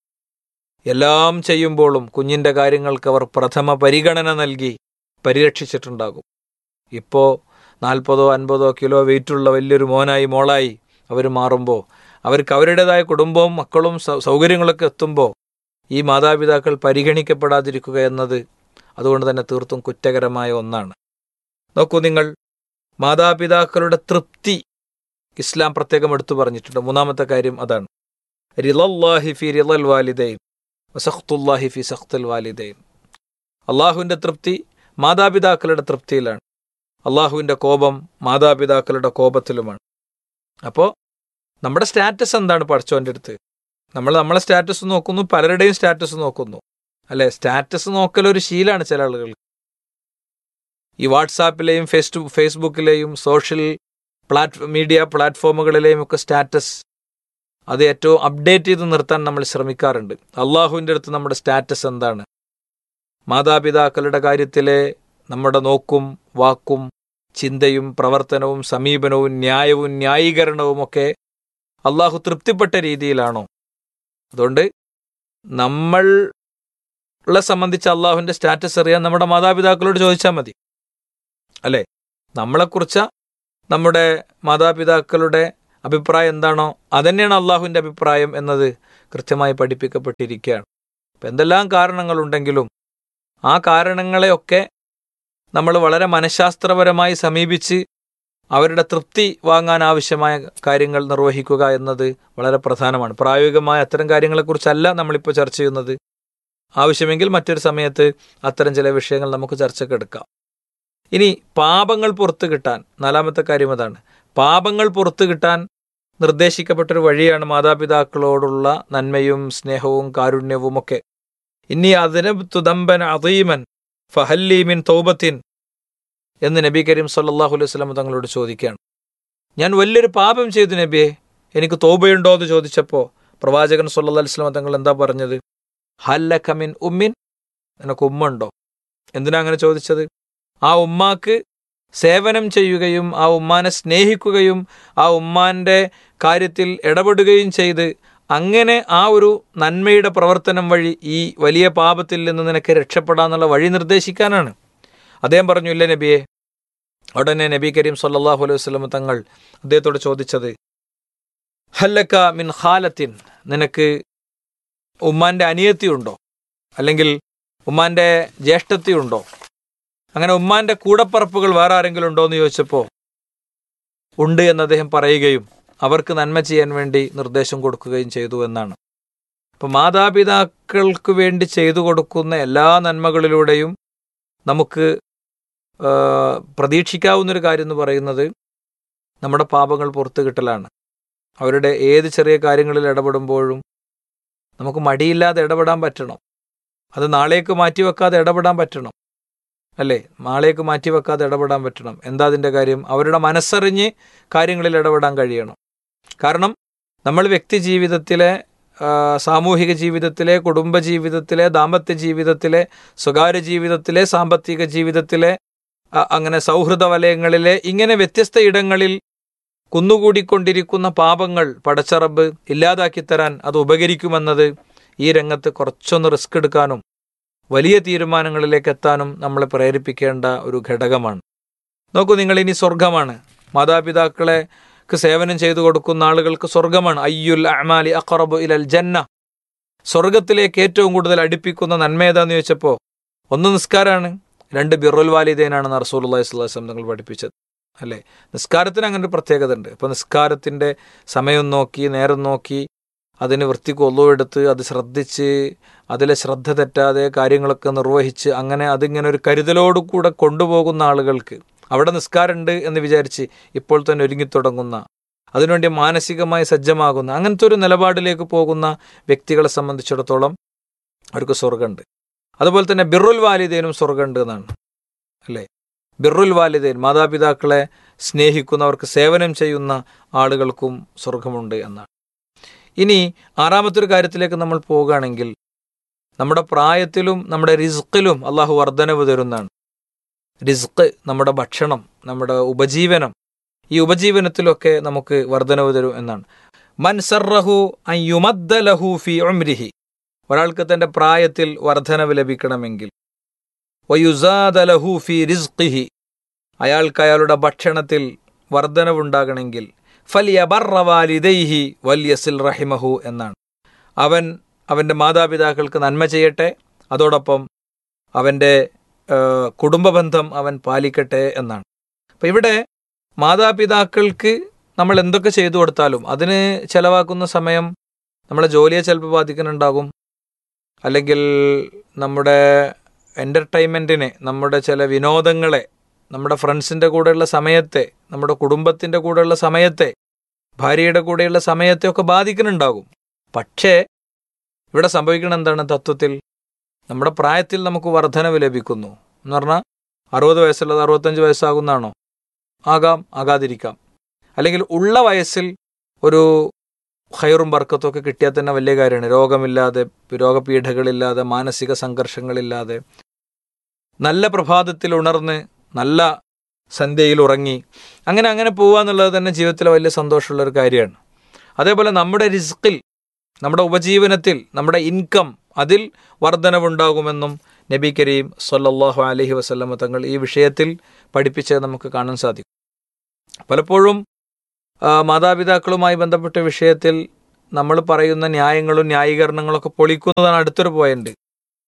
എല്ലാം ചെയ്യുമ്പോഴും കുഞ്ഞിന്റെ കാര്യങ്ങൾക്ക് അവർ പ്രഥമ പരിഗണന നൽകി പരിരക്ഷിച്ചിട്ടുണ്ടാകും ഇപ്പോൾ നാൽപ്പതോ അൻപതോ കിലോ വെയിറ്റുള്ള വലിയൊരു മോനായി മോളായി അവർ മാറുമ്പോൾ അവർക്ക് അവരുടേതായ കുടുംബവും മക്കളും സൗകര്യങ്ങളൊക്കെ എത്തുമ്പോൾ ഈ മാതാപിതാക്കൾ പരിഗണിക്കപ്പെടാതിരിക്കുക എന്നത് അതുകൊണ്ട് തന്നെ തീർത്തും കുറ്റകരമായ ഒന്നാണ് നോക്കൂ നിങ്ങൾ മാതാപിതാക്കളുടെ തൃപ്തി ഇസ്ലാം പ്രത്യേകം എടുത്തു പറഞ്ഞിട്ടുണ്ട് മൂന്നാമത്തെ കാര്യം അതാണ് റിലല്ലാഹി ഫി റിലൽ വാലിദൈൻ വസഖ്തുല്ലാഹി ഫി സഖ്തുൽ വാലിദൈൻ അള്ളാഹുവിൻ്റെ തൃപ്തി മാതാപിതാക്കളുടെ തൃപ്തിയിലാണ് അള്ളാഹുവിൻ്റെ കോപം മാതാപിതാക്കളുടെ കോപത്തിലുമാണ് അപ്പോൾ നമ്മുടെ സ്റ്റാറ്റസ് എന്താണ് പഠിച്ചോൻ്റെ അടുത്ത് നമ്മൾ നമ്മളെ സ്റ്റാറ്റസ് നോക്കുന്നു പലരുടെയും സ്റ്റാറ്റസ് നോക്കുന്നു അല്ലെ സ്റ്റാറ്റസ് നോക്കൽ ഒരു ശീലമാണ് ചില ആളുകൾ ഈ വാട്സാപ്പിലെയും ഫേസ് ഫേസ്ബുക്കിലെയും സോഷ്യൽ പ്ലാറ്റ് മീഡിയ പ്ലാറ്റ്ഫോമുകളിലെയും ഒക്കെ സ്റ്റാറ്റസ് അത് ഏറ്റവും അപ്ഡേറ്റ് ചെയ്ത് നിർത്താൻ നമ്മൾ ശ്രമിക്കാറുണ്ട് അള്ളാഹുവിൻ്റെ അടുത്ത് നമ്മുടെ സ്റ്റാറ്റസ് എന്താണ് മാതാപിതാക്കളുടെ കാര്യത്തിലെ നമ്മുടെ നോക്കും വാക്കും ചിന്തയും പ്രവർത്തനവും സമീപനവും ന്യായവും ന്യായീകരണവും ഒക്കെ അള്ളാഹു തൃപ്തിപ്പെട്ട രീതിയിലാണോ അതുകൊണ്ട് നമ്മളെ സംബന്ധിച്ച് അള്ളാഹുവിൻ്റെ സ്റ്റാറ്റസ് അറിയാൻ നമ്മുടെ മാതാപിതാക്കളോട് ചോദിച്ചാൽ മതി അല്ലേ നമ്മളെക്കുറിച്ച നമ്മുടെ മാതാപിതാക്കളുടെ അഭിപ്രായം എന്താണോ അതന്നെയാണ് അള്ളാഹുവിൻ്റെ അഭിപ്രായം എന്നത് കൃത്യമായി പഠിപ്പിക്കപ്പെട്ടിരിക്കുകയാണ് അപ്പം എന്തെല്ലാം കാരണങ്ങളുണ്ടെങ്കിലും ആ കാരണങ്ങളെയൊക്കെ നമ്മൾ വളരെ മനഃശാസ്ത്രപരമായി സമീപിച്ച് അവരുടെ തൃപ്തി വാങ്ങാൻ ആവശ്യമായ കാര്യങ്ങൾ നിർവഹിക്കുക എന്നത് വളരെ പ്രധാനമാണ് പ്രായോഗികമായ അത്തരം കാര്യങ്ങളെക്കുറിച്ചല്ല നമ്മളിപ്പോൾ ചർച്ച ചെയ്യുന്നത് ആവശ്യമെങ്കിൽ മറ്റൊരു സമയത്ത് അത്തരം ചില വിഷയങ്ങൾ നമുക്ക് ചർച്ചക്കെടുക്കാം ഇനി പാപങ്ങൾ പുറത്തു കിട്ടാൻ നാലാമത്തെ കാര്യം അതാണ് പാപങ്ങൾ പുറത്തു കിട്ടാൻ നിർദ്ദേശിക്കപ്പെട്ടൊരു വഴിയാണ് മാതാപിതാക്കളോടുള്ള നന്മയും സ്നേഹവും കാരുണ്യവും ഒക്കെ ഇനി അതിന് തുദമ്പൻ അതീമൻ ഫഹല്ലീമിൻ തൗബത്തിൻ എന്ന് നബി കരീം സല്ലാഹു അലൈഹി സ്വലം തങ്ങളോട് ചോദിക്കുകയാണ് ഞാൻ വലിയൊരു പാപം ചെയ്തു നബിയെ എനിക്ക് തോബയുണ്ടോ എന്ന് ചോദിച്ചപ്പോൾ പ്രവാചകൻ സല്ലാ അലൈഹി സ്വലം തങ്ങൾ എന്താ പറഞ്ഞത് ഹല്ലഖമിൻ ഉമ്മിൻ നിനക്ക് ഉമ്മ ഉണ്ടോ എന്തിനാ അങ്ങനെ ചോദിച്ചത് ആ ഉമ്മാക്ക് സേവനം ചെയ്യുകയും ആ ഉമ്മാനെ സ്നേഹിക്കുകയും ആ ഉമ്മാന്റെ കാര്യത്തിൽ ഇടപെടുകയും ചെയ്ത് അങ്ങനെ ആ ഒരു നന്മയുടെ പ്രവർത്തനം വഴി ഈ വലിയ പാപത്തിൽ നിന്ന് നിനക്ക് രക്ഷപ്പെടാന്നുള്ള വഴി നിർദ്ദേശിക്കാനാണ് അദ്ദേഹം പറഞ്ഞു ഇല്ല നബിയെ ഉടനെ നബി കരീം സല്ലാഹു അലൈഹി വസ്ലം തങ്ങൾ അദ്ദേഹത്തോട് ചോദിച്ചത് ഹല്ലക്ക മിൻ ഖാലത്തിൻ നിനക്ക് ഉമ്മാന്റെ അനിയത്തിയുണ്ടോ അല്ലെങ്കിൽ ഉമ്മാന്റെ ജ്യേഷ്ഠത്തിയുണ്ടോ അങ്ങനെ ഉമ്മാന്റെ കൂടപ്പറപ്പുകൾ വേറെ ആരെങ്കിലും ഉണ്ടോ എന്ന് ചോദിച്ചപ്പോൾ ഉണ്ട് എന്ന് അദ്ദേഹം പറയുകയും അവർക്ക് നന്മ ചെയ്യാൻ വേണ്ടി നിർദ്ദേശം കൊടുക്കുകയും ചെയ്തു എന്നാണ് അപ്പം മാതാപിതാക്കൾക്ക് വേണ്ടി ചെയ്തു കൊടുക്കുന്ന എല്ലാ നന്മകളിലൂടെയും നമുക്ക് പ്രതീക്ഷിക്കാവുന്നൊരു കാര്യം എന്ന് പറയുന്നത് നമ്മുടെ പാപങ്ങൾ പുറത്തു കിട്ടലാണ് അവരുടെ ഏത് ചെറിയ കാര്യങ്ങളിൽ ഇടപെടുമ്പോഴും നമുക്ക് മടിയില്ലാതെ ഇടപെടാൻ പറ്റണം അത് നാളേക്ക് മാറ്റിവെക്കാതെ ഇടപെടാൻ പറ്റണം അല്ലേ നാളേക്ക് മാറ്റിവെക്കാതെ ഇടപെടാൻ പറ്റണം എന്താ അതിൻ്റെ കാര്യം അവരുടെ മനസ്സറിഞ്ഞ് കാര്യങ്ങളിൽ ഇടപെടാൻ കഴിയണം കാരണം നമ്മൾ വ്യക്തി ജീവിതത്തിലെ സാമൂഹിക ജീവിതത്തിലെ കുടുംബ ജീവിതത്തിലെ ദാമ്പത്യ ജീവിതത്തിലെ സ്വകാര്യ ജീവിതത്തിലെ സാമ്പത്തിക ജീവിതത്തിലെ അങ്ങനെ സൗഹൃദ വലയങ്ങളിലെ ഇങ്ങനെ വ്യത്യസ്ത ഇടങ്ങളിൽ കുന്നുകൂടിക്കൊണ്ടിരിക്കുന്ന പാപങ്ങൾ പടച്ചറബ് ഇല്ലാതാക്കി തരാൻ അത് ഉപകരിക്കുമെന്നത് ഈ രംഗത്ത് കുറച്ചൊന്ന് റിസ്ക് എടുക്കാനും വലിയ തീരുമാനങ്ങളിലേക്ക് എത്താനും നമ്മളെ പ്രേരിപ്പിക്കേണ്ട ഒരു ഘടകമാണ് നോക്കൂ നിങ്ങൾ ഇനി സ്വർഗമാണ് മാതാപിതാക്കളെ സേവനം ചെയ്തു കൊടുക്കുന്ന ആളുകൾക്ക് സ്വർഗമാണ് അയ്യുൽ അമാലി അഖറബു ഇലൽ ജന്ന സ്വർഗത്തിലേക്ക് ഏറ്റവും കൂടുതൽ അടുപ്പിക്കുന്ന നന്മ ഏതാന്ന് ചോദിച്ചപ്പോൾ ഒന്ന് നിസ്കാരമാണ് രണ്ട് ബിറുൽ വാലിദേനാണ് റസൂൽ അള്ളഹി സ്വലാസ്ലം തങ്ങൾ പഠിപ്പിച്ചത് അല്ലേ നിസ്കാരത്തിന് അങ്ങനെ ഒരു പ്രത്യേകത ഉണ്ട് ഇപ്പോൾ നിസ്കാരത്തിൻ്റെ സമയം നോക്കി നേരം നോക്കി അതിന് വൃത്തിക്ക് ഒന്നുവെടുത്ത് അത് ശ്രദ്ധിച്ച് അതിലെ ശ്രദ്ധ തെറ്റാതെ കാര്യങ്ങളൊക്കെ നിർവഹിച്ച് അങ്ങനെ അതിങ്ങനെ ഒരു കരുതലോടുകൂടെ കൊണ്ടുപോകുന്ന ആളുകൾക്ക് അവിടെ നിസ്കാരമുണ്ട് എന്ന് വിചാരിച്ച് ഇപ്പോൾ തന്നെ ഒരുങ്ങിത്തുടങ്ങുന്ന അതിനുവേണ്ടി മാനസികമായി സജ്ജമാകുന്ന അങ്ങനത്തെ ഒരു നിലപാടിലേക്ക് പോകുന്ന വ്യക്തികളെ സംബന്ധിച്ചിടത്തോളം അവർക്ക് സ്വർഗമുണ്ട് അതുപോലെ തന്നെ ബിറുൽ വാലിദേനും സ്വർഗമുണ്ട് എന്നാണ് അല്ലേ ബിറുൽ വാലിദേൻ മാതാപിതാക്കളെ സ്നേഹിക്കുന്നവർക്ക് സേവനം ചെയ്യുന്ന ആളുകൾക്കും സ്വർഗമുണ്ട് എന്നാണ് ഇനി ആറാമത്തെ ഒരു കാര്യത്തിലേക്ക് നമ്മൾ പോവുകയാണെങ്കിൽ നമ്മുടെ പ്രായത്തിലും നമ്മുടെ റിസ്ക്കിലും അള്ളാഹു വർധനവ് തരുന്നതാണ് റിസ്ക് നമ്മുടെ ഭക്ഷണം നമ്മുടെ ഉപജീവനം ഈ ഉപജീവനത്തിലൊക്കെ നമുക്ക് വർധനവ് തരും എന്നാണ് മൻസറഹു അയ്യുമദ്ദലഹു ഫി ഉംരിഹി ഒരാൾക്ക് തന്റെ പ്രായത്തിൽ വർധനവ് ലഭിക്കണമെങ്കിൽ വയുസാദലഹു ഫി റിസ്ഖിഹി അയാൾക്ക് അയാളുടെ ഭക്ഷണത്തിൽ വർധനവുണ്ടാകണമെങ്കിൽ ഫലിയബർവാലിദൈഹി വല്യസിൽ റഹിമഹു എന്നാണ് അവൻ അവൻ്റെ മാതാപിതാക്കൾക്ക് നന്മ ചെയ്യട്ടെ അതോടൊപ്പം അവൻ്റെ കുടുംബബന്ധം അവൻ പാലിക്കട്ടെ എന്നാണ് അപ്പം ഇവിടെ മാതാപിതാക്കൾക്ക് നമ്മൾ എന്തൊക്കെ ചെയ്തു കൊടുത്താലും അതിന് ചെലവാക്കുന്ന സമയം നമ്മളെ ജോലിയെ ചിലപ്പോൾ ബാധിക്കുന്നുണ്ടാകും അല്ലെങ്കിൽ നമ്മുടെ എൻ്റർടൈൻമെൻറ്റിനെ നമ്മുടെ ചില വിനോദങ്ങളെ നമ്മുടെ ഫ്രണ്ട്സിൻ്റെ കൂടെയുള്ള സമയത്തെ നമ്മുടെ കുടുംബത്തിൻ്റെ കൂടെയുള്ള സമയത്തെ ഭാര്യയുടെ കൂടെയുള്ള സമയത്തെ ഒക്കെ ബാധിക്കുന്നുണ്ടാകും പക്ഷേ ഇവിടെ സംഭവിക്കണം എന്താണ് തത്വത്തിൽ നമ്മുടെ പ്രായത്തിൽ നമുക്ക് വർധനവ് ലഭിക്കുന്നു എന്ന് പറഞ്ഞാൽ അറുപത് വയസ്സുള്ളത് അറുപത്തഞ്ച് വയസ്സാകുന്നതാണോ ആകാം ആകാതിരിക്കാം അല്ലെങ്കിൽ ഉള്ള വയസ്സിൽ ഒരു ഹൈറും ബർക്കത്തും ഒക്കെ കിട്ടിയാൽ തന്നെ വലിയ കാര്യമാണ് രോഗമില്ലാതെ രോഗപീഠകളില്ലാതെ മാനസിക സംഘർഷങ്ങളില്ലാതെ നല്ല പ്രഭാതത്തിൽ ഉണർന്ന് നല്ല സന്ധ്യയിൽ ഉറങ്ങി അങ്ങനെ അങ്ങനെ പോവുക എന്നുള്ളത് തന്നെ ജീവിതത്തിലെ വലിയ സന്തോഷമുള്ള ഒരു കാര്യമാണ് അതേപോലെ നമ്മുടെ റിസ്കിൽ നമ്മുടെ ഉപജീവനത്തിൽ നമ്മുടെ ഇൻകം അതിൽ വർധനവുണ്ടാകുമെന്നും നബി കരീം സല്ലാഹു അലഹി വസ്ലമ തങ്ങൾ ഈ വിഷയത്തിൽ പഠിപ്പിച്ചത് നമുക്ക് കാണാൻ സാധിക്കും പലപ്പോഴും മാതാപിതാക്കളുമായി ബന്ധപ്പെട്ട വിഷയത്തിൽ നമ്മൾ പറയുന്ന ന്യായങ്ങളും ന്യായീകരണങ്ങളൊക്കെ പൊളിക്കുന്നതാണ് അടുത്തൊരു പോയിന്റ്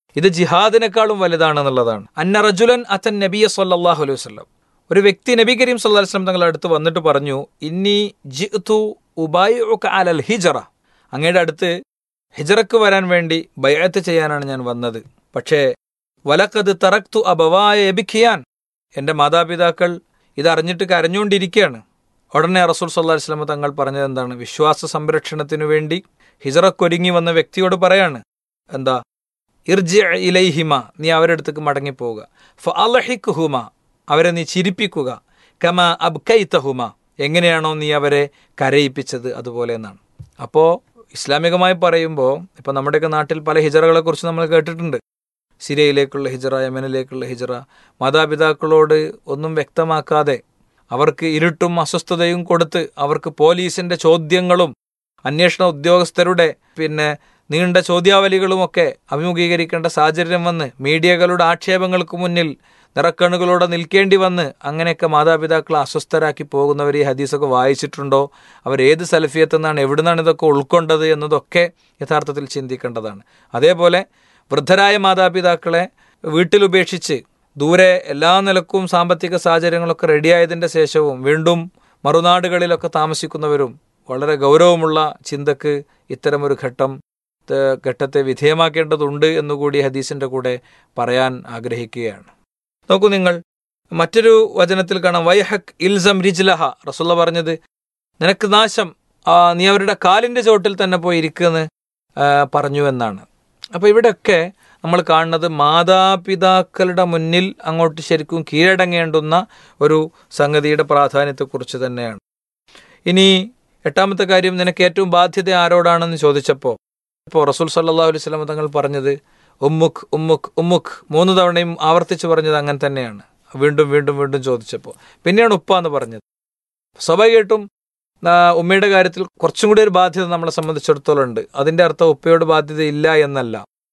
ഇത് ജിഹാദിനേക്കാളും വലുതാണെന്നുള്ളതാണ് അന്ന റജുലൻ അത്തൻ നബിയ സല്ലല്ലാഹു അലൈഹി വസല്ലം ഒരു വ്യക്തി നബി കരീം സല്ലല്ലാഹു അലൈഹി വസല്ലം തങ്ങളുടെ അടുത്ത് വന്നിട്ട് പറഞ്ഞു ഇന്നി ജിഅ്തു ഉബായിഉക അലൽ ഹിജറ അങ്ങയുടെ അടുത്ത് ഹിജറക്ക് വരാൻ വേണ്ടി ബൈഅത്ത് ചെയ്യാനാണ് ഞാൻ വന്നത് പക്ഷേ വലക്കത് തറക്തു അബവായ എബിഖിയാൻ എൻ്റെ മാതാപിതാക്കൾ ഇതറിഞ്ഞിട്ട് കരഞ്ഞുകൊണ്ടിരിക്കുകയാണ് ഉടനെ റസൂൽ സല്ലാ വസ്ലമ തങ്ങൾ പറഞ്ഞത് എന്താണ് വിശ്വാസ സംരക്ഷണത്തിനു വേണ്ടി ഹിജറക്കൊരുങ്ങി വന്ന വ്യക്തിയോട് പറയാണ് എന്താ ഇർജി ഇലൈഹിമ നീ അവരുടെ അടുത്തേക്ക് മടങ്ങിപ്പോവുക ഫ അലഹിക് ഹുമ അവരെ നീ ചിരിപ്പിക്കുക കമ അബ്കൈത്തഹുമ എങ്ങനെയാണോ നീ അവരെ കരയിപ്പിച്ചത് അതുപോലെ എന്നാണ് അപ്പോൾ ഇസ്ലാമികമായി പറയുമ്പോൾ ഇപ്പം നമ്മുടെയൊക്കെ നാട്ടിൽ പല ഹിജറകളെ കുറിച്ച് നമ്മൾ കേട്ടിട്ടുണ്ട് സിരിയയിലേക്കുള്ള ഹിജറ യമനിലേക്കുള്ള ഹിജറ മാതാപിതാക്കളോട് ഒന്നും വ്യക്തമാക്കാതെ അവർക്ക് ഇരുട്ടും അസ്വസ്ഥതയും കൊടുത്ത് അവർക്ക് പോലീസിന്റെ ചോദ്യങ്ങളും അന്വേഷണ ഉദ്യോഗസ്ഥരുടെ പിന്നെ നീണ്ട ചോദ്യാവലികളുമൊക്കെ അഭിമുഖീകരിക്കേണ്ട സാഹചര്യം വന്ന് മീഡിയകളുടെ ആക്ഷേപങ്ങൾക്ക് മുന്നിൽ നിറക്കണ്ണുകളോടെ നിൽക്കേണ്ടി വന്ന് അങ്ങനെയൊക്കെ മാതാപിതാക്കളെ അസ്വസ്ഥരാക്കി പോകുന്നവർ ഈ ഹദീസൊക്കെ വായിച്ചിട്ടുണ്ടോ അവർ ഏത് സലഫിയത്ത് നിന്നാണ് എവിടെ നിന്നാണ് ഇതൊക്കെ ഉൾക്കൊണ്ടത് എന്നതൊക്കെ യഥാർത്ഥത്തിൽ ചിന്തിക്കേണ്ടതാണ് അതേപോലെ വൃദ്ധരായ മാതാപിതാക്കളെ വീട്ടിലുപേക്ഷിച്ച് ദൂരെ എല്ലാ നിലക്കും സാമ്പത്തിക സാഹചര്യങ്ങളൊക്കെ റെഡിയായതിൻ്റെ ശേഷവും വീണ്ടും മറുനാടുകളിലൊക്കെ താമസിക്കുന്നവരും വളരെ ഗൗരവമുള്ള ചിന്തക്ക് ഇത്തരമൊരു ഘട്ടം ത- ഘട്ടത്തെ വിധേയമാക്കേണ്ടതുണ്ട് എന്നുകൂടി ഹദീസിൻ്റെ കൂടെ പറയാൻ ആഗ്രഹിക്കുകയാണ് നോക്കൂ നിങ്ങൾ മറ്റൊരു വചനത്തിൽ കാണാം വൈഹക് ഇൽസം റിജ്ലഹ റസുള്ള പറഞ്ഞത് നിനക്ക് നാശം ആ, നീ അവരുടെ കാലിൻ്റെ ചോട്ടിൽ തന്നെ പോയി ഇരിക്കുമെന്ന് ആ, പറഞ്ഞു എന്നാണ് അപ്പോൾ ഇവിടെയൊക്കെ നമ്മൾ കാണുന്നത് മാതാപിതാക്കളുടെ മുന്നിൽ അങ്ങോട്ട് ശരിക്കും കീഴടങ്ങേണ്ടുന്ന ഒരു സംഗതിയുടെ പ്രാധാന്യത്തെക്കുറിച്ച് തന്നെയാണ് ഇനി എട്ടാമത്തെ കാര്യം നിനക്ക് ഏറ്റവും ബാധ്യത ആരോടാണെന്ന് ചോദിച്ചപ്പോൾ ഇപ്പോൾ റസൂൽ സല്ലാ അലൈഹി സ്വലം തങ്ങൾ പറഞ്ഞത് ഉമ്മുഖ് ഉമ്മുഖ് ഉമ്മുഖ് മൂന്ന് തവണയും ആവർത്തിച്ച് പറഞ്ഞത് അങ്ങനെ തന്നെയാണ് വീണ്ടും വീണ്ടും വീണ്ടും ചോദിച്ചപ്പോൾ പിന്നെയാണ് ഉപ്പ എന്ന് പറഞ്ഞത് സ്വാഭാവികമായിട്ടും ആ, ഉമ്മയുടെ കാര്യത്തിൽ കുറച്ചും കൂടി ഒരു ബാധ്യത നമ്മളെ സംബന്ധിച്ചിടത്തോളം ഉണ്ട് അതിൻ്റെ അർത്ഥം ഉപ്പയോട് ബാധ്യത ഇല്ല എന്നല്ല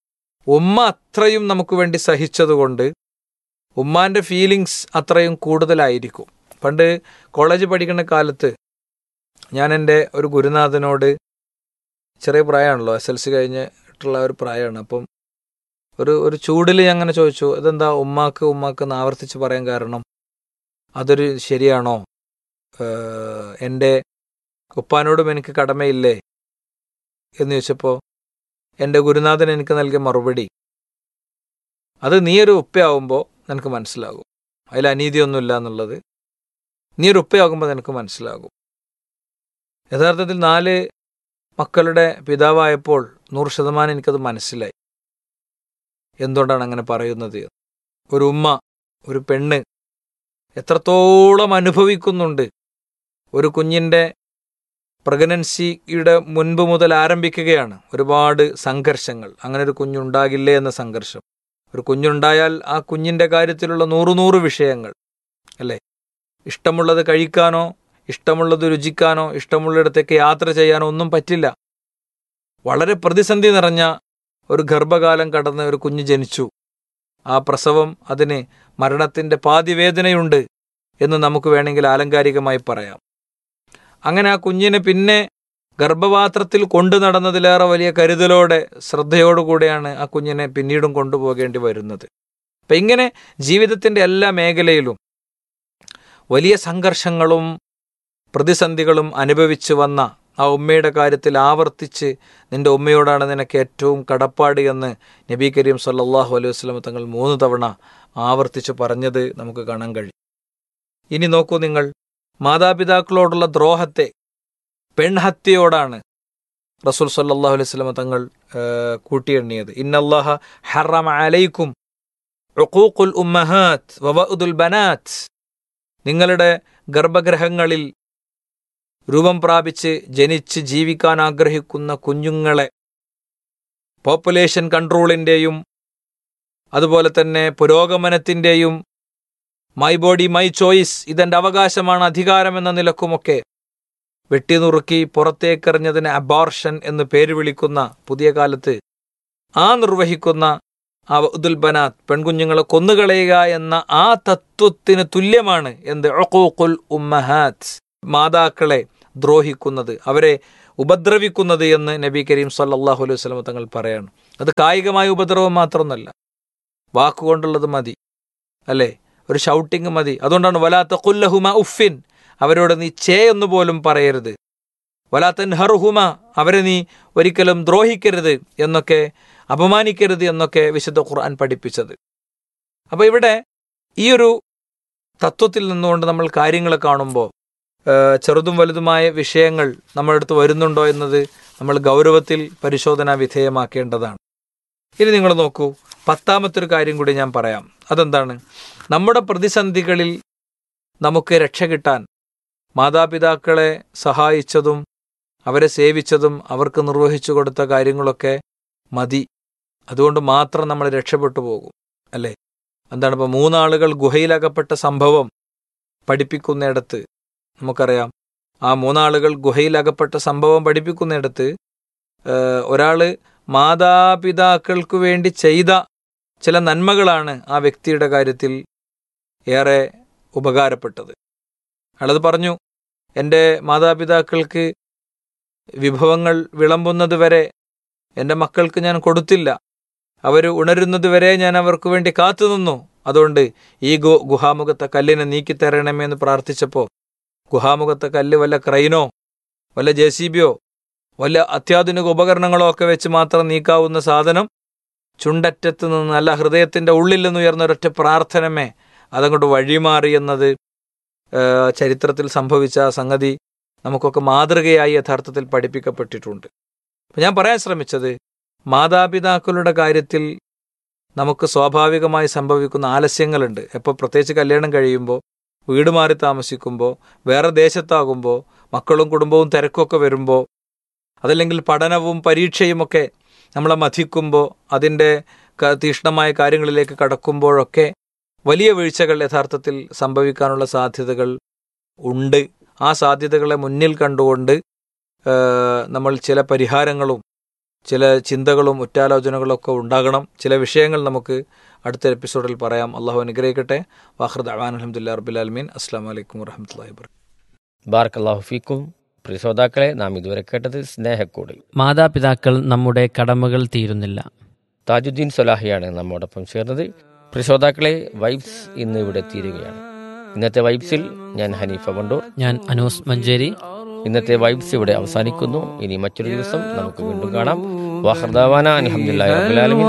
ഉമ്മ അത്രയും നമുക്ക് വേണ്ടി സഹിച്ചതുകൊണ്ട് ഉമ്മാന്റെ ഫീലിങ്സ് അത്രയും കൂടുതലായിരിക്കും പണ്ട് കോളേജ് പഠിക്കുന്ന കാലത്ത് ഞാൻ എൻ്റെ ഒരു ഗുരുനാഥനോട് ചെറിയ പ്രായമാണല്ലോ എസ് എൽ സി കഴിഞ്ഞിട്ടുള്ള ഒരു പ്രായമാണ് അപ്പം ഒരു ഒരു ചൂടിൽ ഞാൻ അങ്ങനെ ചോദിച്ചു ഇതെന്താ ഉമ്മാക്ക് ഉമ്മാക്ക് എന്ന് ആവർത്തിച്ച് പറയാൻ കാരണം അതൊരു ശരിയാണോ ഏഹ്, എൻ്റെ ഉപ്പാനോടും എനിക്ക് കടമയില്ലേ എന്ന് ചോദിച്ചപ്പോൾ എൻ്റെ ഗുരുനാഥൻ എനിക്ക് നൽകിയ മറുപടി അത് നീ ഒരു ഉപ്പയാവുമ്പോൾ നിനക്ക് മനസ്സിലാകും അതിൽ അനീതിയൊന്നുമില്ല എന്നുള്ളത് നീ ഒരു ഉപ്പയാകുമ്പോൾ നിനക്ക് മനസ്സിലാകും യഥാർത്ഥത്തിൽ നാല് മക്കളുടെ പിതാവായപ്പോൾ നൂറ് ശതമാനം എനിക്കത് മനസ്സിലായി എന്തുകൊണ്ടാണ് അങ്ങനെ പറയുന്നത് എന്ന്. ഒരു ഉമ്മ ഒരു പെണ്ണ് എത്രത്തോളം അനുഭവിക്കുന്നുണ്ട് ഒരു കുഞ്ഞിൻ്റെ പ്രഗ്നൻസിയുടെ മുൻപ് മുതൽ ആരംഭിക്കുകയാണ് ഒരുപാട് സംഘർഷങ്ങൾ അങ്ങനെ ഒരു കുഞ്ഞുണ്ടാകില്ലേ എന്ന സംഘർഷം ഒരു കുഞ്ഞുണ്ടായാൽ ആ കുഞ്ഞിൻ്റെ കാര്യത്തിലുള്ള നൂറു നൂറ് വിഷയങ്ങൾ അല്ലേ ഇഷ്ടമുള്ളത് കഴിക്കാനോ ഇഷ്ടമുള്ളത് രുചിക്കാനോ ഇഷ്ടമുള്ളിടത്തേക്ക് യാത്ര ചെയ്യാനോ ഒന്നും പറ്റില്ല വളരെ പ്രതിസന്ധി നിറഞ്ഞ ഒരു ഗർഭകാലം കടന്ന് ഒരു കുഞ്ഞ് ജനിച്ചു ആ പ്രസവം അതിന് മരണത്തിൻ്റെ പാതിവേദനയുണ്ട് എന്ന് നമുക്ക് വേണമെങ്കിൽ ആലങ്കാരികമായി പറയാം അങ്ങനെ ആ കുഞ്ഞിനെ പിന്നെ ഗർഭപാത്രത്തിൽ കൊണ്ടു നടന്നതിലേറെ വലിയ കരുതലോടെ ശ്രദ്ധയോടുകൂടെയാണ് ആ കുഞ്ഞിനെ പിന്നീടും കൊണ്ടുപോകേണ്ടി വരുന്നത് അപ്പം ഇങ്ങനെ ജീവിതത്തിൻ്റെ എല്ലാ മേഖലയിലും വലിയ സംഘർഷങ്ങളും പ്രതിസന്ധികളും അനുഭവിച്ചു വന്ന ആ ഉമ്മയുടെ കാര്യത്തിൽ ആവർത്തിച്ച് നിന്റെ ഉമ്മയോടാണ് നിനക്ക് ഏറ്റവും കടപ്പാട് എന്ന് നബി കരീം സല്ലല്ലാഹു അലൈഹി വസല്ലം തങ്ങൾ മൂന്ന് തവണ ആവർത്തിച്ച് പറഞ്ഞത് നമുക്ക് കാണാൻ കഴിയും ഇനി നോക്കൂ നിങ്ങൾ മാതാപിതാക്കളോടുള്ള ദ്രോഹത്തെ പെൺഹത്യയോടാണ് റസൂൽ സല്ലല്ലാഹു അലൈഹി വസല്ലം തങ്ങൾ ആ, കൂട്ടിയെണ്ണിയത് ഇന്നല്ലാഹ ഹറമ അലൈക്കും ഉഖൂഖുൽ ഉമ്മഹാത്ത് വവഉദുൽ ബനാത്ത് നിങ്ങളുടെ ഗർഭഗ്രഹങ്ങളിൽ രൂപം പ്രാപിച്ച് ജനിച്ച് ജീവിക്കാൻ ആഗ്രഹിക്കുന്ന കുഞ്ഞുങ്ങളെ പോപ്പുലേഷൻ കൺട്രോളിൻ്റെയും അതുപോലെ തന്നെ പുരോഗമനത്തിൻ്റെയും മൈ ബോഡി മൈ ചോയ്സ് ഇതെൻ്റെ അവകാശമാണ് അധികാരം എന്ന നിലക്കുമൊക്കെ വെട്ടിനുറുക്കി പുറത്തേക്കെറിഞ്ഞതിന് അബോർഷൻ എന്ന് പേര് വിളിക്കുന്ന പുതിയ കാലത്ത് ആ നിർവഹിക്കുന്ന ആ ഉദുൽ ബനാത്ത് പെൺകുഞ്ഞുങ്ങളെ കൊന്നുകളയുക എന്ന ആ തത്വത്തിന് തുല്യമാണ് എന്ത് ഒക്കോക്കുൽ ഉമ്മഹാത്ത് മാതാക്കളെ ദ്രോഹിക്കുന്നത് അവരെ ഉപദ്രവിക്കുന്നത് എന്ന് നബി കരീം സല്ലല്ലാഹു അലൈഹി വസല്ലം തങ്ങൾ പറയാണ് അത് കായികമായ ഉപദ്രവം മാത്രമൊന്നല്ല വാക്കുകൊണ്ടുള്ളത് മതി അല്ലേ ഒരു ഷൗട്ടിങ് മതി അതുകൊണ്ടാണ് വലാത്ത കുല്ലഹുമ ഉഫിൻ അവരോട് നീ ചേ എന്ന് പോലും പറയരുത് വലാത്തൻ ഹർഹുമ അവരെ നീ ഒരിക്കലും ദ്രോഹിക്കരുത് എന്നൊക്കെ അപമാനിക്കരുത് എന്നൊക്കെ വിശുദ്ധ ഖുർആൻ പഠിപ്പിച്ചത് അപ്പോൾ ഇവിടെ ഈ ഒരു തത്വത്തിൽ നിന്നുകൊണ്ട് നമ്മൾ കാര്യങ്ങൾ കാണുമ്പോൾ ഏഹ്, ചെറുതും വലുതുമായ വിഷയങ്ങൾ നമ്മുടെ അടുത്ത് വരുന്നുണ്ടോ എന്നത് നമ്മൾ ഗൗരവത്തിൽ പരിശോധനാ വിധേയമാക്കേണ്ടതാണ് ഇനി നിങ്ങൾ നോക്കൂ പത്താമത്തെ ഒരു കാര്യം കൂടി ഞാൻ പറയാം അതെന്താണ് നമ്മുടെ പ്രതിസന്ധികളിൽ നമുക്ക് രക്ഷ കിട്ടാൻ മാതാപിതാക്കളെ സഹായിച്ചതും അവരെ സേവിച്ചതും അവർക്ക് നിർവഹിച്ചു കൊടുത്ത കാര്യങ്ങളൊക്കെ മതി അതുകൊണ്ട് മാത്രം നമ്മൾ രക്ഷപ്പെട്ടു പോകും അല്ലേ എന്താണ് ഇപ്പോൾ മൂന്നാളുകൾ ഗുഹയിലകപ്പെട്ട സംഭവം പഠിപ്പിക്കുന്നിടത്ത് നമുക്കറിയാം ആ മൂന്നാളുകൾ ഗുഹയിലകപ്പെട്ട സംഭവം പഠിപ്പിക്കുന്നിടത്ത് ഏഹ്, ഒരാള് മാതാപിതാക്കൾക്ക് വേണ്ടി ചെയ്ത ചില നന്മകളാണ് ആ വ്യക്തിയുടെ കാര്യത്തിൽ ഏറെ ഉപകാരപ്പെട്ടത് അയാളത് പറഞ്ഞു എൻ്റെ മാതാപിതാക്കൾക്ക് വിഭവങ്ങൾ വിളമ്പുന്നത് വരെ എൻ്റെ മക്കൾക്ക് ഞാൻ കൊടുത്തില്ല അവർ ഉണരുന്നത് വരെ ഞാൻ അവർക്ക് വേണ്ടി കാത്തുനിന്നു അതുകൊണ്ട് ഈ ഗു ഗുഹാമുഖത്തെ കല്ലിനെ നീക്കിത്തരണമേ പ്രാർത്ഥിച്ചപ്പോൾ ഗുഹാമുഖത്തെ കല്ല് വല്ല ക്രൈനോ വല്ല ജെ സി ബിയോ വല്ല അത്യാധുനിക ഉപകരണങ്ങളോ ഒക്കെ വെച്ച് മാത്രം നീക്കാവുന്ന സാധനം ചുണ്ടറ്റത്ത് നിന്ന് നല്ല ഹൃദയത്തിൻ്റെ ഉള്ളിൽ നിന്ന് ഉയർന്ന ഒരൊറ്റ പ്രാർത്ഥനമേ അതങ്ങോട്ട് വഴിമാറി എന്നത് ഏഹ്, ചരിത്രത്തിൽ സംഭവിച്ച ആ സംഗതി നമുക്കൊക്കെ മാതൃകയായി യഥാർത്ഥത്തിൽ പഠിപ്പിക്കപ്പെട്ടിട്ടുണ്ട് അപ്പം ഞാൻ പറയാൻ ശ്രമിച്ചത് മാതാപിതാക്കളുടെ കാര്യത്തിൽ നമുക്ക് സ്വാഭാവികമായി സംഭവിക്കുന്ന ആലസ്യങ്ങളുണ്ട് ഇപ്പോൾ പ്രത്യേകിച്ച് കല്യാണം കഴിയുമ്പോൾ വീട് മാറി താമസിക്കുമ്പോൾ വേറെ ദേശത്താകുമ്പോൾ മക്കളും കുടുംബവും തിരക്കൊക്കെ വരുമ്പോൾ അതല്ലെങ്കിൽ പഠനവും പരീക്ഷയുമൊക്കെ നമ്മളെ മഥിക്കുമ്പോൾ അതിൻ്റെ ക- തീക്ഷ്ണമായ കാര്യങ്ങളിലേക്ക് കടക്കുമ്പോഴൊക്കെ വലിയ വീഴ്ചകൾ യഥാർത്ഥത്തിൽ സംഭവിക്കാനുള്ള സാധ്യതകൾ ഉണ്ട് ആ സാധ്യതകളെ മുന്നിൽ കണ്ടുകൊണ്ട് ഏഹ്, നമ്മൾ ചില പരിഹാരങ്ങളും ചില ചിന്തകളും ഉറ്റാലോചനകളൊക്കെ ഉണ്ടാകണം ചില വിഷയങ്ങൾ നമുക്ക് അടുത്ത എപ്പിസോഡിൽ പറയാം അള്ളാഹു അനുഗ്രഹിക്കട്ടെ വാഹൃദ് അവാൻ അലഹമുല്ലാ റബുലാലമീൻ അസ്സാം വലൈക്കും വർഹമത്തല്ലാ വാബർക്കാത്തു ബാർക്കല്ലാഹു ഫീക്കും പ്രിയ ശ്രോതാക്കളെ നാം ഇതുവരെ കേട്ടത് സ്നേഹക്കൂട് മാതാപിതാക്കൾ നമ്മുടെ കടമകൾ തീരുന്നില്ല താജുദ്ദീൻ സൊലാഹിയാണ് നമ്മോടൊപ്പം ചേർന്നത് പ്രിയ ശ്രോതാക്കളെ വൈബ്സ് ഇന്ന് ഇവിടെ തീരുകയാണ് ഇന്നത്തെ വൈബ്സിൽ ഞാൻ ഹനീഫ വണ്ടൂർ ഞാൻ അനൂസ് മഞ്ചേരി ഇന്നത്തെ വൈബ്സ് ഇവിടെ അവസാനിക്കുന്നു ഇനി മറ്റൊരു ദിവസം നമുക്ക് വീണ്ടും കാണാം വാഹർദാവാന അലഹമുല്ലാ റബുലാലമീൻ